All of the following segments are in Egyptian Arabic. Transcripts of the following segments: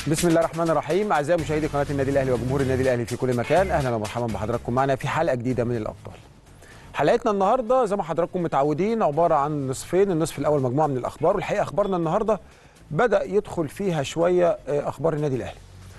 بسم الله الرحمن الرحيم اعزائي مشاهدي قناه النادي الاهلي وجمهور النادي الاهلي في كل مكان اهلا ومرحبا بحضراتكم معنا في حلقه جديده من الابطال حلقتنا النهارده زي ما حضراتكم متعودين عباره عن نصفين النصف الاول مجموعه من الاخبار والحقيقه اخبارنا النهارده بدا يدخل فيها شويه اخبار النادي الاهلي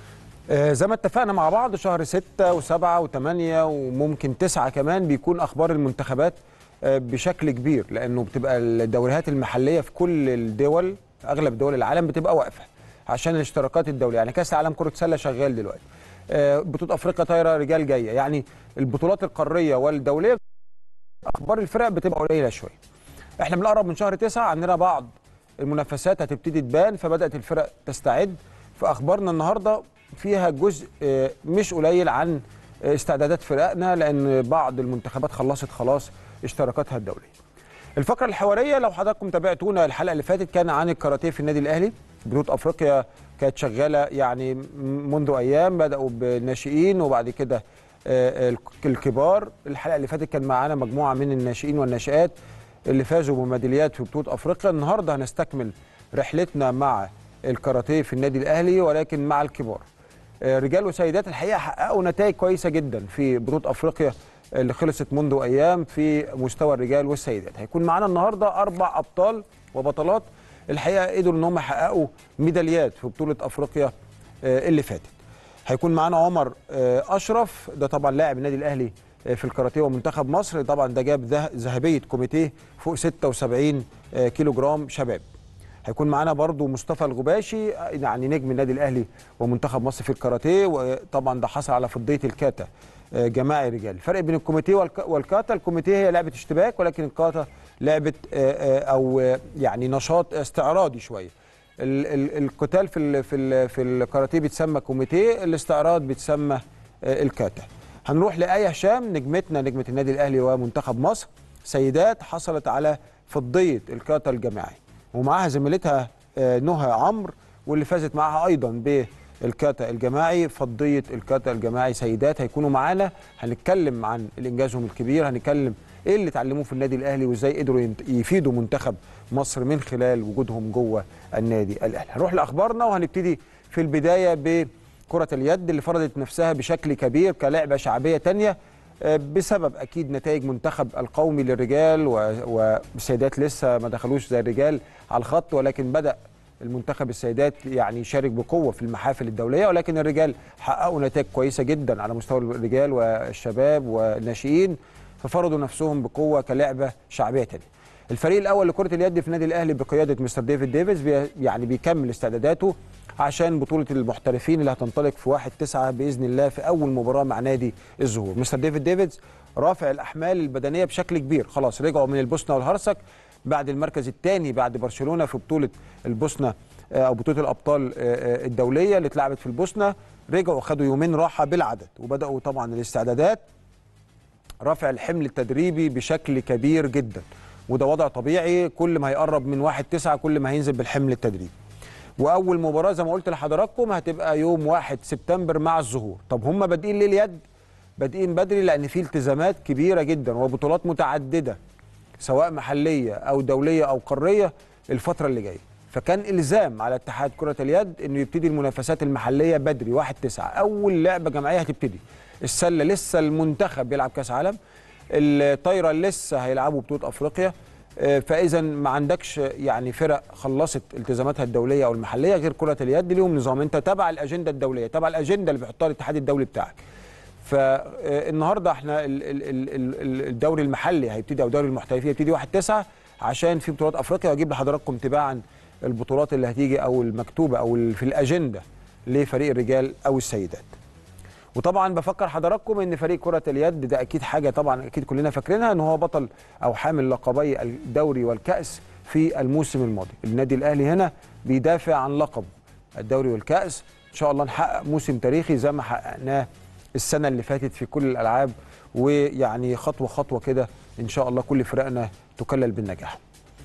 آه، زي ما اتفقنا مع بعض شهر 6 و7 و8 وممكن 9 كمان بيكون اخبار المنتخبات آه، بشكل كبير لانه بتبقى الدوريات المحليه في كل الدول اغلب دول العالم بتبقى واقفه عشان الاشتراكات الدوليه يعني كاس العالم كره سله شغال دلوقتي آه، بطوله افريقيا طايره رجال جايه يعني البطولات القاريه والدوليه اخبار الفرق بتبقى قليله شويه احنا بنقرب من شهر 9 عندنا بعض المنافسات هتبتدي تبان فبدات الفرق تستعد فاخبارنا النهارده فيها جزء آه، مش قليل عن آه، استعدادات فرقنا لان بعض المنتخبات خلصت خلاص اشتراكاتها الدوليه. الفقره الحواريه لو حضراتكم تابعتونا الحلقه اللي فاتت كان عن الكاراتيه في النادي الاهلي بطوله افريقيا كانت شغاله يعني منذ ايام بداوا بالناشئين وبعد كده آه، الكبار الحلقه اللي فاتت كان معانا مجموعه من الناشئين والناشئات اللي فازوا بميداليات في بطوله افريقيا النهارده هنستكمل رحلتنا مع الكاراتيه في النادي الاهلي ولكن مع الكبار آه، رجال وسيدات الحقيقه حققوا نتائج كويسه جدا في بطوله افريقيا اللي خلصت منذ ايام في مستوى الرجال والسيدات هيكون معانا النهارده اربع ابطال وبطلات الحقيقه قدروا ان هم يحققوا ميداليات في بطوله افريقيا آه، اللي فاتت هيكون معانا عمر آه، اشرف ده طبعا لاعب النادي الاهلي آه، في الكاراتيه ومنتخب مصر طبعا ده جاب ذه- ذهبيه كوميتيه فوق 76 آه، كيلو جرام شباب هيكون معانا برضو مصطفى الغباشي آه، يعني نجم النادي الاهلي ومنتخب مصر في الكاراتيه وطبعا ده حصل على فضيه الكاتا آه، جماعي رجال الفرق بين الكوميتيه والك- والكاتا الكوميتيه هي لعبه اشتباك ولكن الكاتا لعبه آه، آه، او آه، يعني نشاط استعراضي شويه ال- ال- القتال في ال في ال في الكاراتيه بيتسمى كوميتيه الاستعراض بيتسمى آه، الكاتا هنروح لآية هشام نجمتنا نجمة النادي الأهلي ومنتخب مصر سيدات حصلت على فضية الكاتا الجماعي ومعاها زميلتها آه، نهى عمرو واللي فازت معاها أيضا بالكاتا الجماعي فضية الكاتا الجماعي سيدات هيكونوا معانا هنتكلم عن إنجازهم الكبير هنتكلم ايه اللي اتعلموه في النادي الاهلي وازاي قدروا ينت- يفيدوا منتخب مصر من خلال وجودهم جوه النادي الاهلي هنروح لاخبارنا وهنبتدي في البدايه بكره اليد اللي فرضت نفسها بشكل كبير كلعبه شعبيه تانية آه، بسبب اكيد نتائج منتخب القومي للرجال و- والسيدات لسه ما دخلوش زي الرجال على الخط ولكن بدا المنتخب السيدات يعني يشارك بقوه في المحافل الدوليه ولكن الرجال حققوا نتائج كويسه جدا على مستوى الرجال والشباب والناشئين ففرضوا نفسهم بقوه كلعبه شعبيه تانية. الفريق الاول لكره اليد في النادي الاهلي بقياده مستر ديفيد ديفيز بي يعني بيكمل استعداداته عشان بطوله المحترفين اللي هتنطلق في 1 9 باذن الله في اول مباراه مع نادي الزهور. مستر ديفيد ديفيز رافع الاحمال البدنيه بشكل كبير، خلاص رجعوا من البوسنه والهرسك بعد المركز الثاني بعد برشلونه في بطوله البوسنه آه، او بطوله الابطال آه، آه، الدوليه اللي اتلعبت في البوسنه رجعوا خدوا يومين راحه بالعدد وبداوا طبعا الاستعدادات رفع الحمل التدريبي بشكل كبير جدا وده وضع طبيعي كل ما هيقرب من واحد تسعة كل ما هينزل بالحمل التدريبي واول مباراه زي ما قلت لحضراتكم هتبقى يوم 1 سبتمبر مع الظهور طب هم بادئين ليه اليد بادئين بدري لان في التزامات كبيره جدا وبطولات متعدده سواء محليه او دوليه او قاريه الفتره اللي جايه فكان الزام على اتحاد كره اليد انه يبتدي المنافسات المحليه بدري 1 9 اول لعبه جماعيه هتبتدي السله لسه المنتخب بيلعب كاس عالم الطايره لسه هيلعبوا بطوله افريقيا آه، فاذا ما عندكش يعني فرق خلصت التزاماتها الدوليه او المحليه غير كره اليد ليهم نظام انت تبع الاجنده الدوليه تبع الاجنده اللي بيحطها الاتحاد الدولي بتاعك فالنهارده احنا ال- ال- ال- ال- الدوري المحلي هيبتدي او دوري المحترفين هيبتدي 1 9 عشان في بطولات افريقيا واجيب لحضراتكم تباعا البطولات اللي هتيجي او المكتوبه او ال- في الاجنده لفريق الرجال او السيدات. وطبعا بفكر حضراتكم ان فريق كره اليد ده اكيد حاجه طبعا اكيد كلنا فاكرينها ان هو بطل او حامل لقبي الدوري والكاس في الموسم الماضي النادي الاهلي هنا بيدافع عن لقبه الدوري والكاس ان شاء الله نحقق موسم تاريخي زي ما حققناه السنه اللي فاتت في كل الالعاب ويعني خطوه خطوه كده ان شاء الله كل فرقنا تكلل بالنجاح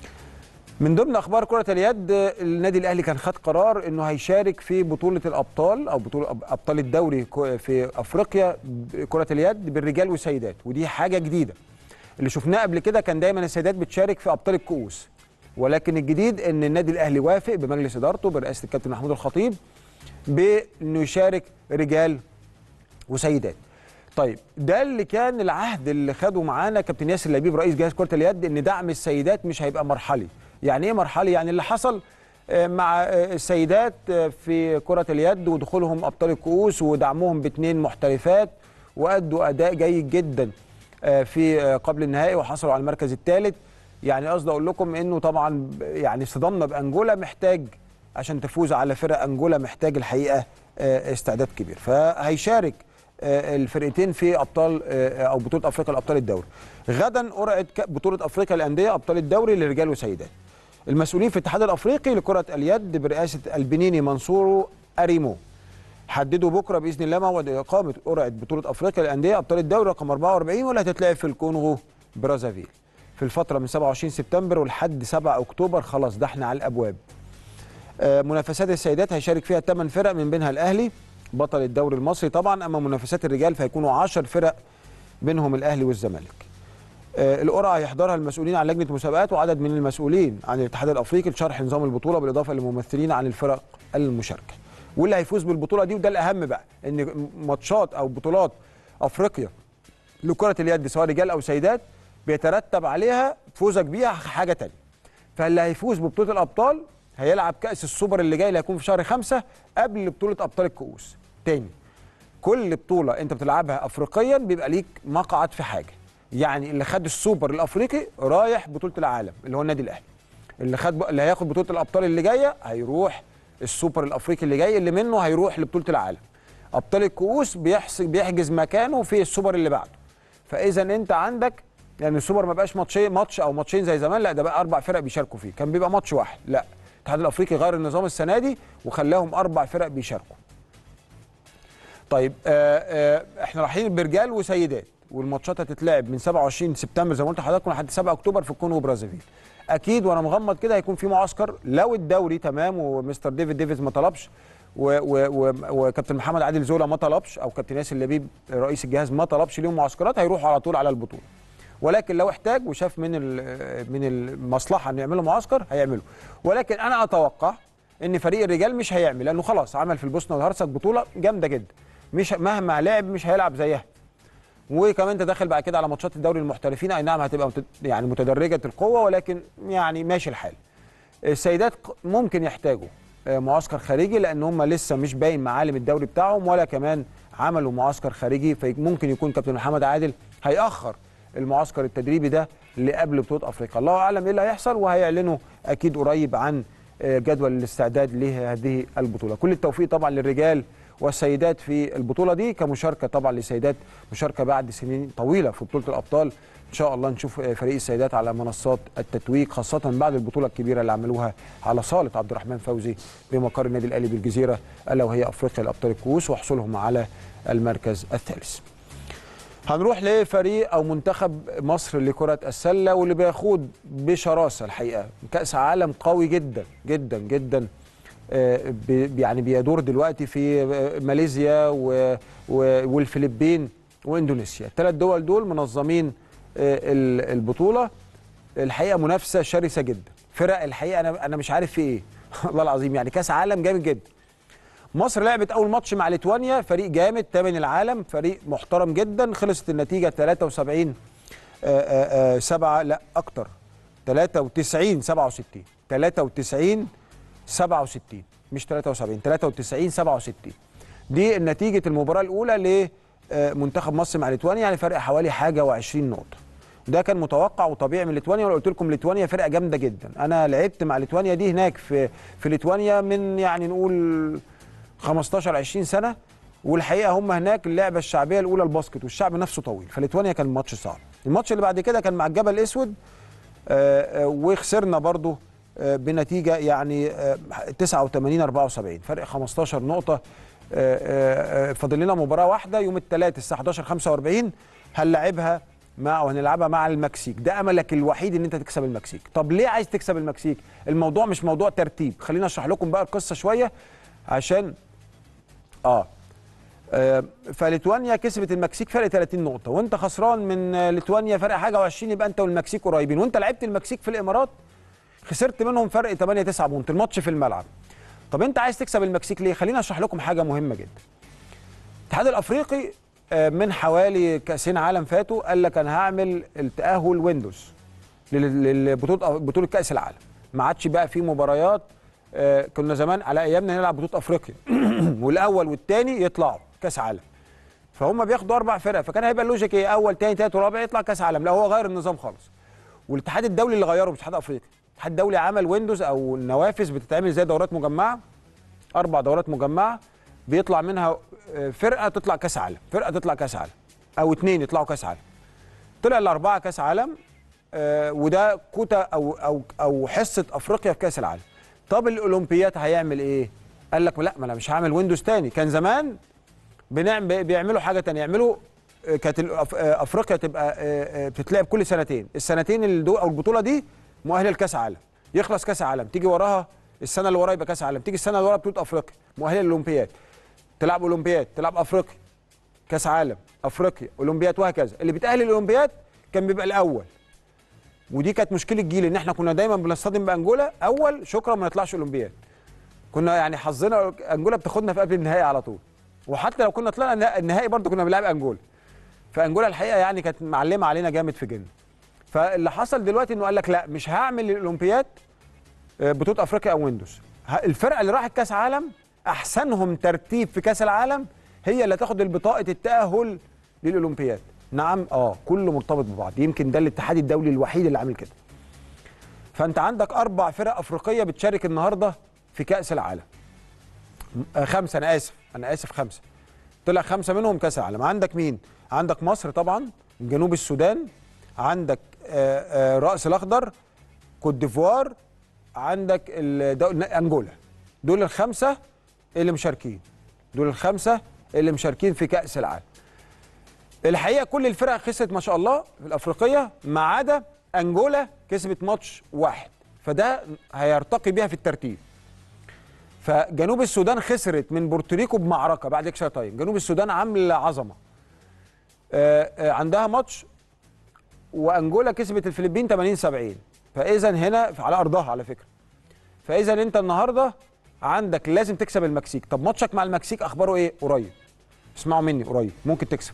من ضمن اخبار كره اليد النادي الاهلي كان خد قرار انه هيشارك في بطوله الابطال او بطوله أب- ابطال الدوري كو- في افريقيا ب- كره اليد بالرجال والسيدات ودي حاجه جديده اللي شفناه قبل كده كان دايما السيدات بتشارك في ابطال الكؤوس ولكن الجديد ان النادي الاهلي وافق بمجلس ادارته برئاسه الكابتن محمود الخطيب بانه يشارك رجال وسيدات طيب ده اللي كان العهد اللي خده معانا كابتن ياسر لبيب رئيس جهاز كره اليد ان دعم السيدات مش هيبقى مرحلي يعني ايه مرحلي يعني اللي حصل آه، مع آه، السيدات آه، في كره اليد ودخولهم ابطال الكؤوس ودعمهم باثنين محترفات وادوا اداء جيد جدا آه، في آه، قبل النهائي وحصلوا على المركز الثالث يعني قصدي اقول لكم انه طبعا يعني صدامنا بانجولا محتاج عشان تفوز على فرق انجولا محتاج الحقيقه آه، استعداد كبير فهيشارك آه، الفرقتين في ابطال آه، او بطوله افريقيا لابطال الدوري غدا قرعه ك- بطوله افريقيا للانديه ابطال الدوري لرجال وسيدات المسؤولين في الاتحاد الافريقي لكره اليد برئاسه البنيني منصورو اريمو حددوا بكره باذن الله موعد اقامه قرعه بطوله افريقيا للانديه ابطال الدوري رقم 44 واللي هتتلعب في الكونغو برازافيل في الفتره من 27 سبتمبر ولحد 7 اكتوبر خلاص ده احنا على الابواب آه، منافسات السيدات هيشارك فيها 8 فرق من بينها الاهلي بطل الدوري المصري طبعا اما منافسات الرجال فهيكونوا 10 فرق بينهم الاهلي والزمالك آه، القرعه هيحضرها المسؤولين عن لجنه المسابقات وعدد من المسؤولين عن الاتحاد الافريقي لشرح نظام البطوله بالاضافه لممثلين عن الفرق المشاركه واللي هيفوز بالبطوله دي وده الاهم بقى ان ماتشات او بطولات افريقيا لكره اليد سواء رجال او سيدات بيترتب عليها فوزك بيها حاجه تانية فاللي هيفوز ببطوله الابطال هيلعب كاس السوبر اللي جاي اللي هيكون في شهر خمسة قبل بطوله ابطال الكؤوس تاني كل بطوله انت بتلعبها افريقيا بيبقى ليك مقعد في حاجه يعني اللي خد السوبر الافريقي رايح بطوله العالم اللي هو النادي الاهلي اللي خد اللي هياخد بطوله الابطال اللي جايه هيروح السوبر الافريقي اللي جاي اللي منه هيروح لبطوله العالم ابطال الكؤوس بيحس بيحجز مكانه في السوبر اللي بعده فاذا انت عندك يعني السوبر ما بقاش ماتشين ماتش او ماتشين زي زمان لا ده بقى اربع فرق بيشاركوا فيه كان بيبقى ماتش واحد لا الاتحاد الافريقي غير النظام السنه دي وخلاهم اربع فرق بيشاركوا طيب آه آه احنا رايحين برجال وسيدات والماتشات هتتلعب من 27 سبتمبر زي ما قلت لحضراتكم لحد 7 اكتوبر في الكونغو برازيل اكيد وانا مغمض كده هيكون في معسكر لو الدوري تمام ومستر ديفيد ديفيز ما طلبش و- و- و- وكابتن محمد عادل زولا ما طلبش او كابتن ياسر لبيب رئيس الجهاز ما طلبش ليهم معسكرات هيروحوا على طول على البطوله ولكن لو احتاج وشاف من ال- من المصلحه انه يعملوا معسكر هيعملوا ولكن انا اتوقع ان فريق الرجال مش هيعمل لانه خلاص عمل في البوسنه والهرسك بطوله جامده جدا مش مهما لعب مش هيلعب زيها وكمان انت داخل بعد كده على ماتشات الدوري المحترفين اي نعم هتبقى مت- يعني متدرجه القوه ولكن يعني ماشي الحال السيدات ق- ممكن يحتاجوا آه، معسكر خارجي لان هم لسه مش باين معالم الدوري بتاعهم ولا كمان عملوا معسكر خارجي فممكن يكون كابتن محمد عادل هيأخر المعسكر التدريبي ده لقبل بطوله افريقيا الله اعلم ايه اللي هيحصل وهيعلنوا اكيد قريب عن آه، جدول الاستعداد لهذه البطوله كل التوفيق طبعا للرجال والسيدات في البطوله دي كمشاركه طبعا للسيدات مشاركه بعد سنين طويله في بطوله الابطال ان شاء الله نشوف آه، فريق السيدات على منصات التتويج خاصه بعد البطوله الكبيره اللي عملوها على صاله عبد الرحمن فوزي بمقر النادي الاهلي بالجزيره الا وهي افريقيا لابطال الكؤوس وحصولهم على المركز الثالث هنروح لفريق او منتخب مصر لكره السله واللي بيخوض بشراسه الحقيقه كاس عالم قوي جدا جدا جدا آه، بي- يعني بيدور دلوقتي في آه، ماليزيا و- و- والفلبين واندونيسيا الثلاث دول دول منظمين آه، ال- البطوله الحقيقه منافسه شرسه جدا فرق الحقيقه انا انا مش عارف في ايه والله العظيم يعني كاس عالم جامد جدا مصر لعبت اول ماتش مع ليتوانيا فريق جامد تامن العالم فريق محترم جدا خلصت النتيجه 73 آه، آه، 7 لا اكتر 93 67 93 67 مش 73 93 67 دي نتيجه المباراه الاولى لمنتخب مصر مع ليتوانيا يعني فرق حوالي حاجه و20 نقطه ده كان متوقع وطبيعي من ليتوانيا وقلت لكم ليتوانيا فرقه جامده جدا انا لعبت مع ليتوانيا دي هناك في في ليتوانيا من يعني نقول 15 20 سنه والحقيقه هم هناك اللعبه الشعبيه الاولى الباسكت والشعب نفسه طويل فليتوانيا كان ماتش صعب الماتش اللي بعد كده كان مع الجبل الاسود آه، آه، وخسرنا برضو آه، بنتيجه يعني آه، 89 74 فرق 15 نقطه آه، آه، آه، فاضل لنا مباراه واحده يوم الثلاث الساعه 11 45 هنلعبها مع وهنلعبها مع المكسيك ده املك الوحيد ان انت تكسب المكسيك طب ليه عايز تكسب المكسيك الموضوع مش موضوع ترتيب خلينا اشرح لكم بقى القصه شويه عشان اه آه، فليتوانيا كسبت المكسيك فرق 30 نقطة وانت خسران من آه، ليتوانيا فرق حاجة و20 يبقى انت والمكسيك قريبين وانت لعبت المكسيك في الامارات خسرت منهم فرق 8 9 بونت الماتش في الملعب طب انت عايز تكسب المكسيك ليه خليني اشرح لكم حاجه مهمه جدا الاتحاد الافريقي آه، من حوالي كاسين عالم فاتوا قال لك انا هعمل التاهل ويندوز للبطوله بطوله كاس العالم ما عادش بقى في مباريات آه، كنا زمان على ايامنا نلعب بطوله افريقيا والاول والثاني يطلعوا كاس عالم فهم بياخدوا اربع فرق فكان هيبقى اللوجيك ايه اول ثاني ثالث ورابع يطلع كاس عالم لا هو غير النظام خالص والاتحاد الدولي اللي غيره مش الاتحاد الافريقي الاتحاد الدولي عمل ويندوز او نوافذ بتتعمل زي دورات مجمعه اربع دورات مجمعه بيطلع منها آه، فرقه تطلع كاس عالم فرقه تطلع كاس عالم او اثنين يطلعوا كاس عالم طلع الاربعه كاس عالم آه، وده كوتا او او او حصه افريقيا في كاس العالم طب الاولمبيات هيعمل ايه قال لك لا ما انا مش هعمل ويندوز تاني كان زمان بنعمل بيعملوا حاجه تانية يعملوا آه، كانت الأف- آه، افريقيا تبقى آه، آه، بتتلعب كل سنتين السنتين اللي دو او البطوله دي مؤهله لكاس عالم يخلص كاس عالم تيجي وراها السنه اللي وراها يبقى كاس عالم تيجي السنه اللي وراها بطوله افريقيا مؤهله للاولمبياد تلعب اولمبياد تلعب افريقيا كاس عالم افريقيا اولمبياد وهكذا اللي بيتاهل الاولمبياد كان بيبقى الاول ودي كانت مشكله الجيل ان احنا كنا دايما بنصطدم بانجولا اول شكرا ما نطلعش اولمبياد كنا يعني حظنا انجولا بتاخدنا في قبل النهائي على طول وحتى لو كنا طلعنا النا- النهائي برضه كنا بنلعب انجولا فانجولا الحقيقه يعني كانت معلمه علينا جامد في جن فاللي حصل دلوقتي انه قال لك لا مش هعمل الاولمبياد آه، بطوله افريقيا او ويندوز ه- الفرقه اللي راحت كاس عالم احسنهم ترتيب في كاس العالم هي اللي تاخد البطاقه التاهل للاولمبياد نعم اه كله مرتبط ببعض يمكن ده الاتحاد الدولي الوحيد اللي عامل كده فانت عندك اربع فرق افريقيه بتشارك النهارده في كاس العالم آه، خمسه انا اسف انا اسف خمسه طلع خمسه منهم كاس العالم عندك مين عندك مصر طبعا جنوب السودان عندك آه، آه، راس الاخضر كوت ديفوار عندك ال- دو- انجولا دول الخمسه اللي مشاركين دول الخمسه اللي مشاركين في كاس العالم الحقيقه كل الفرق خسرت ما شاء الله في الافريقيه ما عدا انجولا كسبت ماتش واحد فده هيرتقي بيها في الترتيب فجنوب السودان خسرت من بورتوريكو بمعركه بعد اكسترا تايم جنوب السودان عامله عظمه آه، آه، عندها ماتش وانجولا كسبت الفلبين 80 70 فاذا هنا على ارضها على فكره فاذا انت النهارده عندك لازم تكسب المكسيك طب ماتشك مع المكسيك اخباره ايه قريب اسمعوا مني قريب ممكن تكسب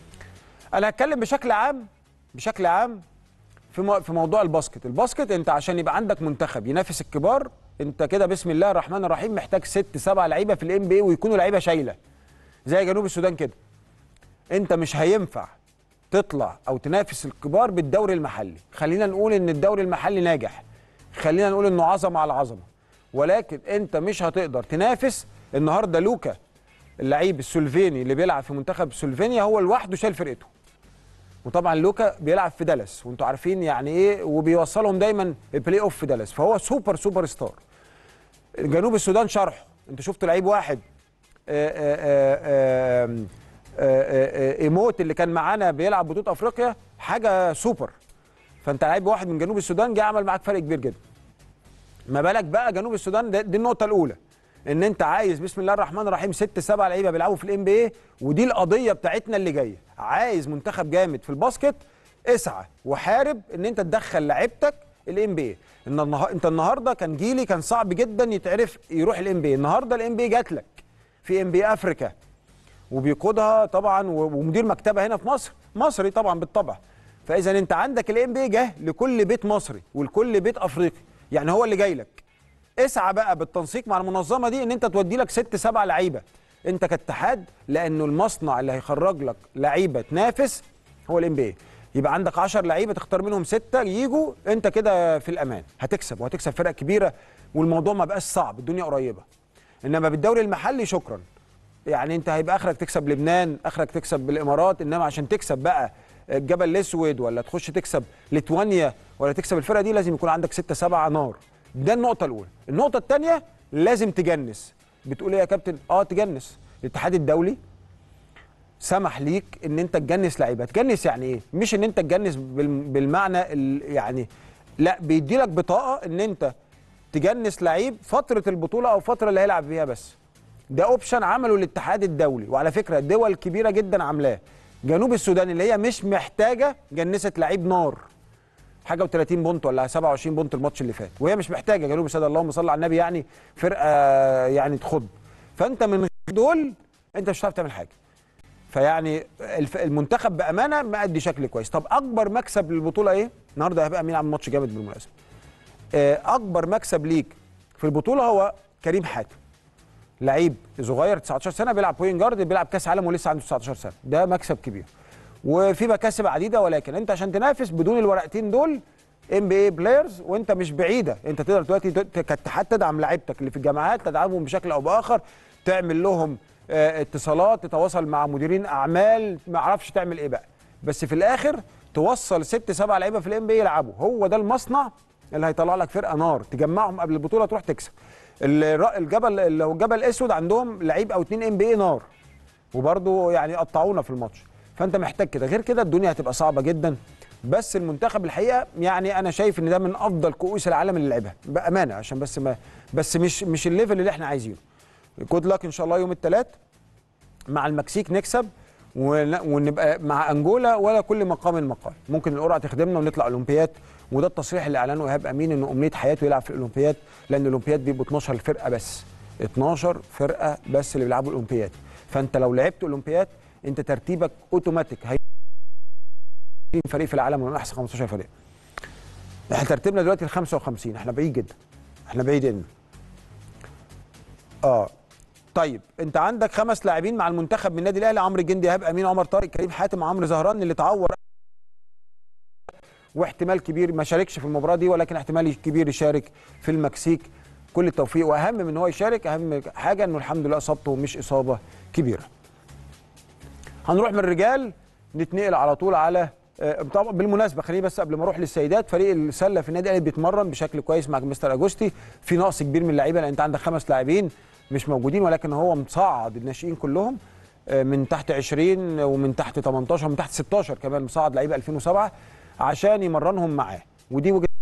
انا هتكلم بشكل عام بشكل عام في مو- في موضوع الباسكت الباسكت انت عشان يبقى عندك منتخب ينافس الكبار انت كده بسم الله الرحمن الرحيم محتاج ست سبع لعيبه في الام بي ويكونوا لعيبه شايله زي جنوب السودان كده انت مش هينفع تطلع او تنافس الكبار بالدوري المحلي خلينا نقول ان الدوري المحلي ناجح خلينا نقول انه عظمه على عظمه ولكن انت مش هتقدر تنافس النهارده لوكا اللعيب السلوفيني اللي بيلعب في منتخب سلوفينيا هو لوحده شايل فرقته وطبعا لوكا بيلعب في دالاس وانتوا عارفين يعني ايه وبيوصلهم دايما البلاي اوف في دالاس فهو سوبر سوبر ستار جنوب السودان شرحه انتوا شفتوا لعيب واحد آه، آه، آه، آه، آه، آه، ايموت اللي كان معانا بيلعب بطوله افريقيا حاجه سوبر فانت لعيب واحد من جنوب السودان جه عمل معاك فرق كبير جدا ما بالك بقى جنوب السودان ده- دي النقطه الاولى ان انت عايز بسم الله الرحمن الرحيم ست سبع لعيبه بيلعبوا في الام بي اي ودي القضيه بتاعتنا اللي جايه عايز منتخب جامد في الباسكت اسعى وحارب ان انت تدخل لعيبتك الام بي اي ان النها... انت النهارده كان جيلي كان صعب جدا يتعرف يروح الام بي اي النهارده الام بي اي جات لك في ام بي افريكا وبيقودها طبعا و- ومدير مكتبها هنا في مصر مصري طبعا بالطبع فاذا انت عندك الام بي جه لكل بيت مصري ولكل بيت افريقي يعني هو اللي جاي لك اسعى بقى بالتنسيق مع المنظمه دي ان انت تودي لك ست سبع لعيبه انت كاتحاد لانه المصنع اللي هيخرج لك لعيبه تنافس هو الام بي يبقى عندك 10 لعيبه تختار منهم سته يجوا انت كده في الامان هتكسب وهتكسب فرق كبيره والموضوع ما بقاش صعب الدنيا قريبه انما بالدوري المحلي شكرا يعني انت هيبقى اخرك تكسب لبنان اخرك تكسب بالامارات انما عشان تكسب بقى الجبل الاسود ولا تخش تكسب ليتوانيا ولا تكسب الفرقه دي لازم يكون عندك ستة سبعة نار ده النقطه الاولى النقطه الثانيه لازم تجنس بتقول ايه يا كابتن اه تجنس الاتحاد الدولي سمح ليك ان انت تجنس لعيبه تجنس يعني ايه مش ان انت تجنس بال- بالمعنى ال- يعني لا بيدي لك بطاقه ان انت تجنس لعيب فتره البطوله او فتره اللي هيلعب فيها بس ده اوبشن عمله الاتحاد الدولي وعلى فكره دول كبيره جدا عاملاه جنوب السودان اللي هي مش محتاجه جنست لعيب نار حاجه و30 بونت ولا 27 بونت الماتش اللي فات وهي مش محتاجه جنوب السادة اللهم صل على النبي يعني فرقه يعني تخض فانت من دول انت مش هتعرف تعمل حاجه فيعني الف- المنتخب بامانه مأدي شكل كويس طب اكبر مكسب للبطوله ايه النهارده هيبقى مين عامل ماتش جامد بالمناسبه آه، اكبر مكسب ليك في البطوله هو كريم حاتم لعيب صغير 19 سنه بيلعب بوينت جارد بيلعب كاس عالم ولسه عنده 19 سنه ده مكسب كبير وفي مكاسب عديده ولكن انت عشان تنافس بدون الورقتين دول ام بي اي بلايرز وانت مش بعيده انت تقدر دلوقتي ت- كاتحاد تدعم لعيبتك اللي في الجامعات تدعمهم بشكل او باخر تعمل لهم آه، اتصالات تتواصل مع مديرين اعمال ما اعرفش تعمل ايه بقى بس في الاخر توصل ست سبع لعيبه في الام بي يلعبوا هو ده المصنع اللي هيطلع لك فرقه نار تجمعهم قبل البطوله تروح تكسب الر- الجبل لو الجبل الاسود عندهم لعيب او اتنين ام بي اي نار وبرضه يعني قطعونا في الماتش فانت محتاج كده غير كده الدنيا هتبقى صعبه جدا بس المنتخب الحقيقه يعني انا شايف ان ده من افضل كؤوس العالم اللي لعبها بامانه عشان بس ما بس مش مش الليفل اللي احنا عايزينه جود لك ان شاء الله يوم الثلاث مع المكسيك نكسب ون- ونبقى مع انجولا ولا كل مقام مقال ممكن القرعه تخدمنا ونطلع اولمبياد وده التصريح اللي اعلنه ايهاب امين ان امنيه حياته يلعب في الاولمبياد لان الاولمبياد بيبقوا 12 فرقه بس 12 فرقه بس اللي بيلعبوا الاولمبياد فانت لو لعبت اولمبياد انت ترتيبك اوتوماتيك هي فريق في العالم من احسن 15 فريق احنا ترتيبنا دلوقتي ال 55 احنا بعيد جدا احنا بعيدين اه طيب انت عندك خمس لاعبين مع المنتخب من النادي الاهلي عمرو الجندي ايهاب امين عمر طارق كريم حاتم عمرو زهران اللي اتعور واحتمال كبير ما شاركش في المباراه دي ولكن احتمال كبير يشارك في المكسيك كل التوفيق واهم من ان هو يشارك اهم حاجه انه الحمد لله اصابته مش اصابه كبيره هنروح من الرجال نتنقل على طول على آه، طبعا بالمناسبه خليني بس قبل ما اروح للسيدات فريق السله في النادي الاهلي بيتمرن بشكل كويس مع مستر اجوستي في نقص كبير من اللعيبه لان انت عندك خمس لاعبين مش موجودين ولكن هو مصعد الناشئين كلهم آه، من تحت 20 ومن تحت 18 ومن تحت 16 كمان مصعد لعيبه 2007 عشان يمرنهم معاه ودي وجهه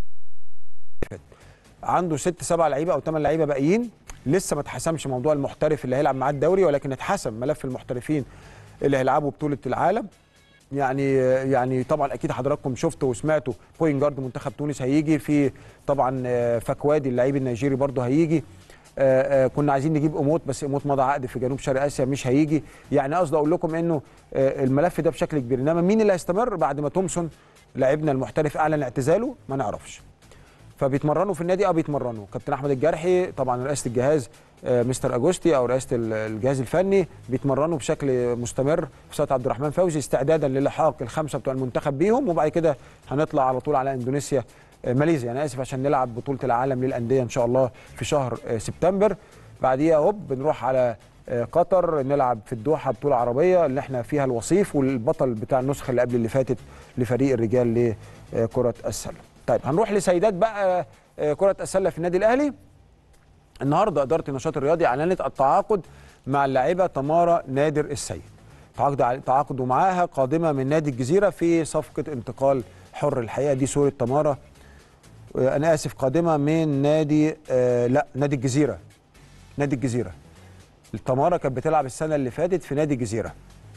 عنده ست سبع لعيبه او ثمان لعيبه باقيين لسه ما اتحسمش موضوع المحترف اللي هيلعب معاه الدوري ولكن اتحسم ملف المحترفين اللي هيلعبوا بطوله العالم يعني يعني طبعا اكيد حضراتكم شفتوا وسمعتوا بوين جارد منتخب تونس هيجي في طبعا آه، فكوادي اللعيب النيجيري برضه هيجي آه، آه، كنا عايزين نجيب اموت بس اموت مضى عقد في جنوب شرق اسيا مش هيجي يعني قصدي اقول لكم انه آه، الملف ده بشكل كبير انما مين اللي هيستمر بعد ما تومسون لاعبنا المحترف اعلن اعتزاله ما نعرفش فبيتمرنوا في النادي اه بيتمرنوا كابتن احمد الجرحي طبعا رئاسه الجهاز آه، مستر اجوستي او رئاسه ال- الجهاز الفني بيتمرنوا بشكل مستمر في سياده عبد الرحمن فوزي استعدادا للحاق الخمسه بتوع المنتخب بيهم وبعد كده هنطلع على طول على اندونيسيا آه، ماليزيا انا اسف عشان نلعب بطوله العالم للانديه ان شاء الله في شهر آه، سبتمبر بعديها هوب بنروح على آه، قطر نلعب في الدوحه بطوله عربيه اللي احنا فيها الوصيف والبطل بتاع النسخه اللي قبل اللي فاتت لفريق الرجال لكره السله. طيب هنروح لسيدات بقى آه، كره السله في النادي الاهلي. النهارده اداره النشاط الرياضي اعلنت التعاقد مع اللاعبه تمارا نادر السيد. تعاقد تعاقدوا معاها قادمه من نادي الجزيره في صفقه انتقال حر الحقيقه دي صوره تمارا آه، انا اسف قادمه من نادي آه لا نادي الجزيره نادي الجزيره تمارا كانت بتلعب السنه اللي فاتت في نادي الجزيره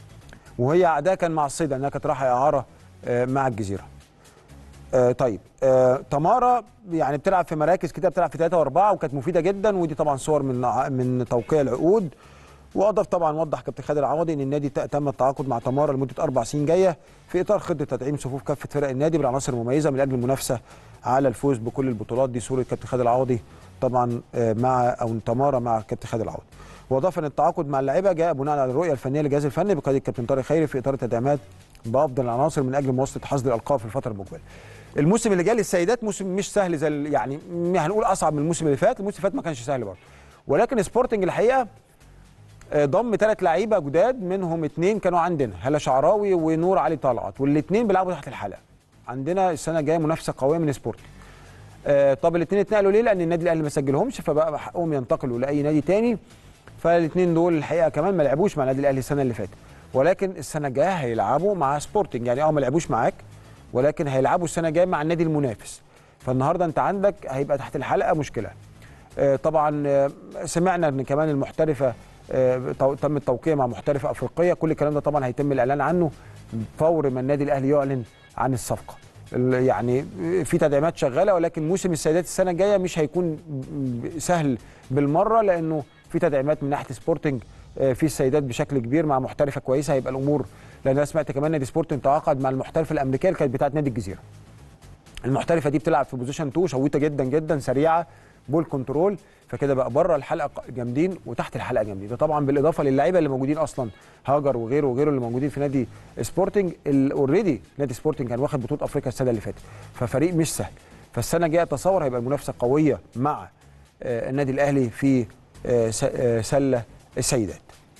وهي عقدها كان مع الصيدا انها كانت رايحه اعاره آه، مع الجزيره آه، طيب آه، تمارا يعني بتلعب في مراكز كده بتلعب في ثلاثة وأربعة وكانت مفيدة جدا ودي طبعا صور من ع- من توقيع العقود وأضاف طبعا وضح كابتن خالد العوضي إن النادي ت- تم التعاقد مع تمارا لمدة أربع سنين جاية في إطار خطة تدعيم صفوف كافة فرق النادي بالعناصر المميزة من أجل المنافسة على الفوز بكل البطولات دي صورة كابتن خالد العوضي طبعا آه، مع أو تمارا مع كابتن خالد العوضي واضاف ان التعاقد مع اللاعيبه جاء بناء على الرؤيه الفنيه للجهاز الفني بقياده الكابتن طارق خيري في اطار التدعيمات بافضل العناصر من اجل مواصله حصد الالقاب في الفتره المقبله. الموسم اللي جاي للسيدات موسم مش سهل زي ال- يعني م- هنقول اصعب من الموسم اللي فات، الموسم اللي فات ما كانش سهل برضه. ولكن سبورتنج الحقيقه آه، ضم ثلاث لعيبه جداد منهم اثنين كانوا عندنا هلا شعراوي ونور علي طلعت والاثنين بيلعبوا تحت الحلقه. عندنا السنه الجايه منافسه قويه من سبورتنج. آه، طب الاثنين اتنقلوا ليه؟ لان النادي الاهلي ما سجلهمش فبقى حقهم ينتقلوا لاي نادي تاني فالاثنين دول الحقيقه كمان ما لعبوش مع النادي الاهلي السنه اللي فاتت ولكن السنه الجايه هيلعبوا مع سبورتنج يعني اه ما لعبوش معاك ولكن هيلعبوا السنه الجايه مع النادي المنافس فالنهارده انت عندك هيبقى تحت الحلقه مشكله آه، طبعا آه، سمعنا ان كمان المحترفه آه، تو- تم التوقيع مع محترفه افريقيه كل الكلام ده طبعا هيتم الاعلان عنه فور ما النادي الاهلي يعلن عن الصفقه ال- يعني في تدعيمات شغاله ولكن موسم السيدات السنه الجايه مش هيكون سهل بالمره لانه في تدعيمات من ناحيه سبورتنج آه، في السيدات بشكل كبير مع محترفه كويسه هيبقى الامور لان انا سمعت كمان نادي سبورتنج تعاقد مع المحترفه الامريكيه اللي كانت بتاعت نادي الجزيره المحترفه دي بتلعب في بوزيشن 2 شويطه جدا جدا سريعه بول كنترول فكده بقى بره الحلقه جامدين وتحت الحلقه جامدين ده طبعا بالاضافه للعيبه اللي موجودين اصلا هاجر وغيره وغيره اللي موجودين في نادي سبورتنج اوريدي نادي سبورتنج كان واخد بطوله افريقيا السنه اللي فاتت ففريق مش سهل فالسنه الجايه اتصور هيبقى المنافسه قويه مع آه، النادي الاهلي في آه، س- آه، سله السيدات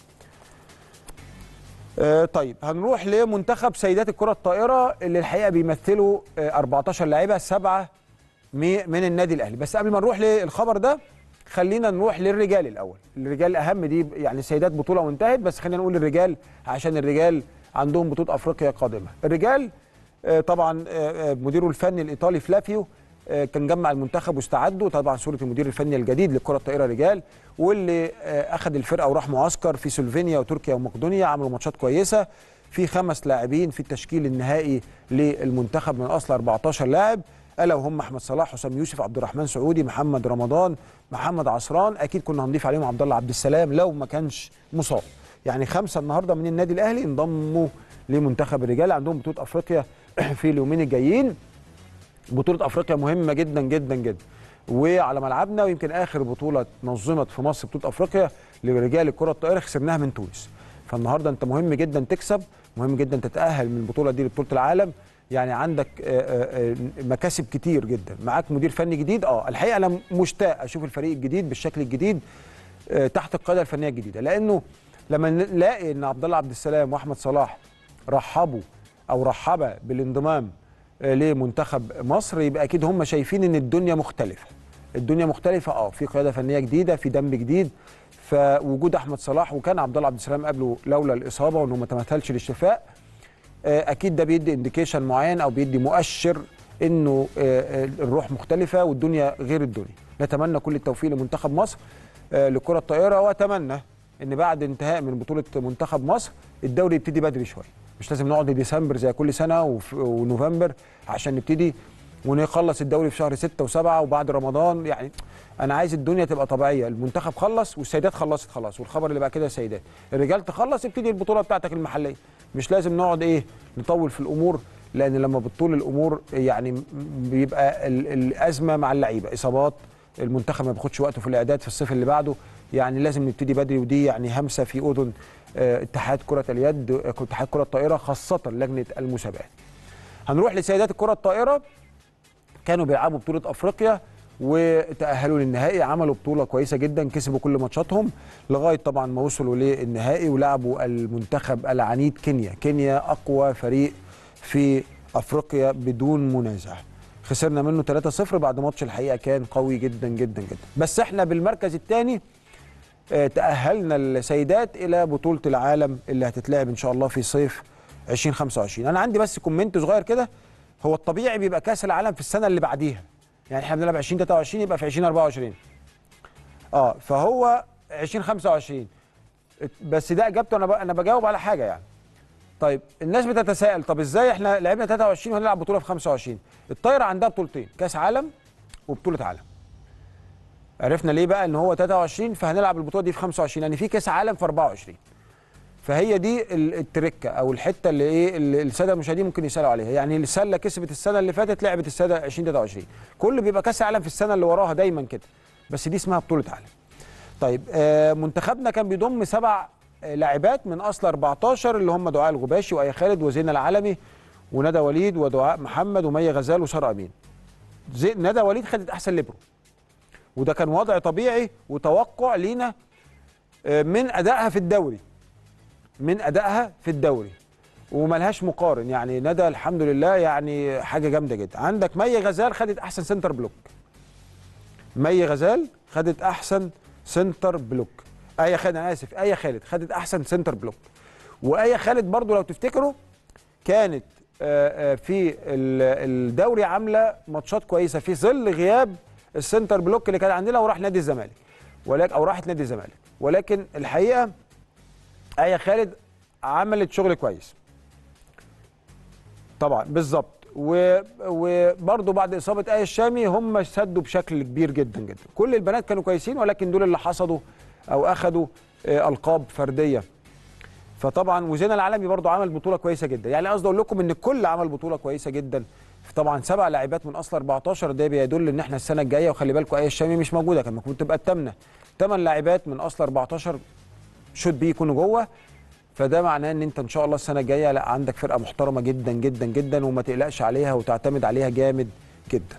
آه، طيب هنروح لمنتخب سيدات الكره الطائره اللي الحقيقه بيمثلوا آه، 14 لاعيبه سبعه مي- من النادي الاهلي بس قبل ما نروح للخبر ده خلينا نروح للرجال الاول الرجال الاهم دي يعني السيدات بطوله وانتهت بس خلينا نقول الرجال عشان الرجال عندهم بطوله افريقيا قادمه الرجال آه، طبعا آه، آه، مديره الفني الايطالي فلافيو آه، كان جمع المنتخب واستعدوا طبعا صوره المدير الفني الجديد للكره الطائره رجال واللي آه، اخذ الفرقه وراح معسكر في سلوفينيا وتركيا ومقدونيا عملوا ماتشات كويسه في خمس لاعبين في التشكيل النهائي للمنتخب من اصل 14 لاعب الا وهم احمد صلاح حسام يوسف عبد الرحمن سعودي محمد رمضان محمد عصران اكيد كنا هنضيف عليهم عبد الله عبد السلام لو ما كانش مصاب يعني خمسه النهارده من النادي الاهلي انضموا لمنتخب الرجال عندهم بطوله افريقيا في اليومين الجايين بطوله افريقيا مهمه جدا جدا جدا وعلى ملعبنا ويمكن اخر بطوله نظمت في مصر بطوله افريقيا لرجال الكره الطائره خسرناها من تونس فالنهارده انت مهم جدا تكسب مهم جدا تتاهل من البطوله دي لبطوله العالم يعني عندك آه، آه، آه، مكاسب كتير جدا معاك مدير فني جديد اه الحقيقه انا مشتاق اشوف الفريق الجديد بالشكل الجديد آه، تحت القياده الفنيه الجديده لانه لما نلاقي ان عبد الله عبد السلام واحمد صلاح رحبوا او رحب بالانضمام آه، لمنتخب مصر يبقى اكيد هم شايفين ان الدنيا مختلفه الدنيا مختلفه اه في قياده فنيه جديده في دم جديد فوجود احمد صلاح وكان عبد الله عبد السلام قبله لولا الاصابه وانه ما تمثلش للشفاء آه، اكيد ده بيدي انديكيشن معين او بيدي مؤشر انه آه، آه، الروح مختلفه والدنيا غير الدنيا نتمنى كل التوفيق لمنتخب مصر آه، لكره الطائره واتمنى ان بعد انتهاء من بطوله منتخب مصر الدوري يبتدي بدري شويه مش لازم نقعد لديسمبر زي كل سنه وف- ونوفمبر عشان نبتدي ونخلص الدوري في شهر ستة وسبعة وبعد رمضان يعني انا عايز الدنيا تبقى طبيعيه المنتخب خلص والسيدات خلصت خلاص والخبر اللي بعد كده السيدات الرجال تخلص ابتدي البطوله بتاعتك المحليه مش لازم نقعد ايه نطول في الامور لان لما بتطول الامور يعني م- بيبقى ال- الازمه مع اللعيبه اصابات المنتخب ما بياخدش وقته في الاعداد في الصيف اللي بعده يعني لازم نبتدي بدري ودي يعني همسه في اذن آه، اتحاد كره اليد آه، اتحاد كره الطائره خاصه لجنه المسابقات هنروح لسيدات الكره الطائره كانوا بيلعبوا بطوله افريقيا وتاهلوا للنهائي عملوا بطوله كويسه جدا كسبوا كل ماتشاتهم لغايه طبعا ما وصلوا للنهائي ولعبوا المنتخب العنيد كينيا كينيا اقوى فريق في افريقيا بدون منازع خسرنا منه 3-0 بعد ماتش الحقيقه كان قوي جدا جدا جدا بس احنا بالمركز الثاني تاهلنا السيدات الى بطوله العالم اللي هتتلعب ان شاء الله في صيف 2025 انا عندي بس كومنت صغير كده هو الطبيعي بيبقى كاس العالم في السنه اللي بعديها يعني احنا بنلعب 2023 يبقى في 2024 اه فهو 2025 بس ده اجابته انا ب... انا بجاوب على حاجه يعني طيب الناس بتتساءل طب ازاي احنا لعبنا 23 وهنلعب بطوله في 25 الطايره عندها بطولتين كاس عالم وبطوله عالم عرفنا ليه بقى ان هو 23 فهنلعب البطوله دي في 25 يعني في كاس عالم في 24 فهي دي ال- التركه او الحته اللي ايه اللي الساده المشاهدين ممكن يسالوا عليها يعني السله كسبت السنه اللي فاتت لعبت الساده 2023 كل بيبقى كاس عالم في السنه اللي وراها دايما كده بس دي اسمها بطوله عالم طيب آه منتخبنا كان بيضم سبع آه لاعبات من اصل 14 اللي هم دعاء الغباشي وايه خالد وزينه العلمي وندى وليد ودعاء محمد ومي غزال وساره امين زي ندى وليد خدت احسن ليبرو وده كان وضع طبيعي وتوقع لينا آه، من ادائها في الدوري من ادائها في الدوري وملهاش مقارن يعني ندى الحمد لله يعني حاجه جامده جدا عندك مي غزال خدت احسن سنتر بلوك مي غزال خدت احسن سنتر بلوك ايه خالد انا اسف ايه خالد خدت احسن سنتر بلوك وايه خالد برضو لو تفتكروا كانت آه، آه، في ال- الدوري عامله ماتشات كويسه في ظل غياب السنتر بلوك اللي كان عندنا وراح نادي الزمالك ولكن او راحت نادي الزمالك ولكن الحقيقه ايه خالد عملت شغل كويس طبعا بالظبط و- وبرضه بعد اصابه ايه الشامي هم سدوا بشكل كبير جدا جدا كل البنات كانوا كويسين ولكن دول اللي حصدوا او اخذوا آه، القاب فرديه فطبعا وزينا العالمي برضه عمل بطوله كويسه جدا يعني قصدي اقول لكم ان الكل عمل بطوله كويسه جدا طبعا سبع لاعبات من اصل 14 ده بيدل ان احنا السنه الجايه وخلي بالكم ايه الشامي مش موجوده كان المفروض تبقى الثامنه ثمان لاعبات من اصل 14 شوت بي يكونوا جوه فده معناه ان انت ان شاء الله السنه الجايه لا عندك فرقه محترمه جدا جدا جدا وما تقلقش عليها وتعتمد عليها جامد جدا.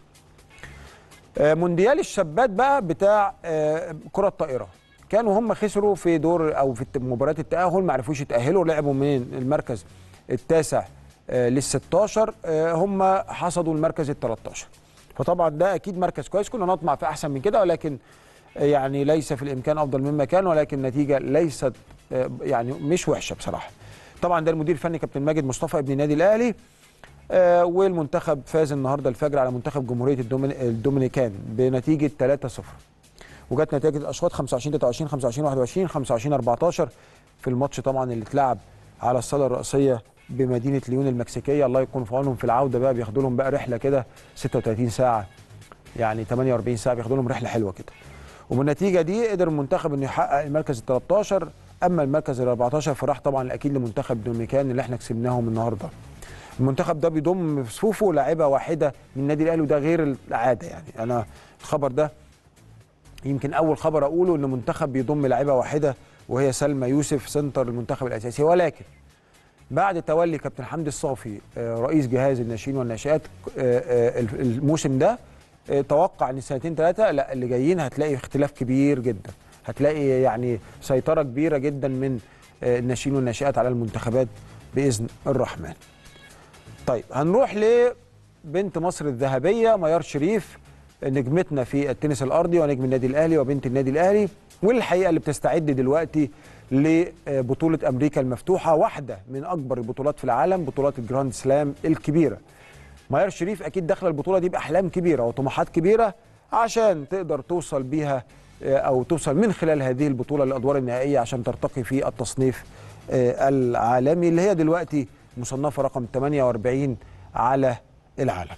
آه، مونديال الشابات بقى بتاع آه، كره الطائره كانوا هم خسروا في دور او في الت- مباريات التاهل ما عرفوش يتاهلوا لعبوا من المركز التاسع لل 16 هم حصدوا المركز ال 13 فطبعا ده اكيد مركز كويس كنا نطمع في احسن من كده ولكن يعني ليس في الامكان افضل مما كان ولكن النتيجه ليست آه، يعني مش وحشه بصراحه طبعا ده المدير الفني كابتن ماجد مصطفى ابن النادي الاهلي آه، والمنتخب فاز النهارده الفجر على منتخب جمهوريه الدومين- الدومينيكان بنتيجه 3-0 وجت نتائج الاشواط 25 23 25 21 25 14 في الماتش طبعا اللي اتلعب على الصاله الرئيسيه بمدينه ليون المكسيكيه الله يكون في عونهم في العوده بقى بياخدوا لهم بقى رحله كده 36 ساعه يعني 48 ساعه بياخدوا لهم رحله حلوه كده وبالنتيجه دي قدر المنتخب انه يحقق المركز ال 13 اما المركز ال 14 فراح طبعا اكيد لمنتخب دومينيكان اللي احنا كسبناهم النهارده المنتخب ده بيضم في صفوفه لاعيبه واحده من النادي الاهلي وده غير العاده يعني انا الخبر ده يمكن اول خبر اقوله ان منتخب بيضم لاعيبه واحده وهي سلمى يوسف سنتر المنتخب الاساسي ولكن بعد تولي كابتن حمدي الصافي آه، رئيس جهاز الناشئين والناشئات آه، آه، الموسم ده آه، توقع ان السنتين ثلاثه لا اللي جايين هتلاقي اختلاف كبير جدا هتلاقي يعني سيطره كبيره جدا من آه، الناشئين والناشئات على المنتخبات باذن الرحمن. طيب هنروح لبنت مصر الذهبيه ميار شريف نجمتنا في التنس الارضي ونجم النادي الاهلي وبنت النادي الاهلي والحقيقه اللي بتستعد دلوقتي لبطوله امريكا المفتوحه واحده من اكبر البطولات في العالم بطولات الجراند سلام الكبيره ميار شريف اكيد داخله البطوله دي باحلام كبيره وطموحات كبيره عشان تقدر توصل بيها آه، او توصل من خلال هذه البطوله للادوار النهائيه عشان ترتقي في التصنيف آه، العالمي اللي هي دلوقتي مصنفه رقم 48 على العالم.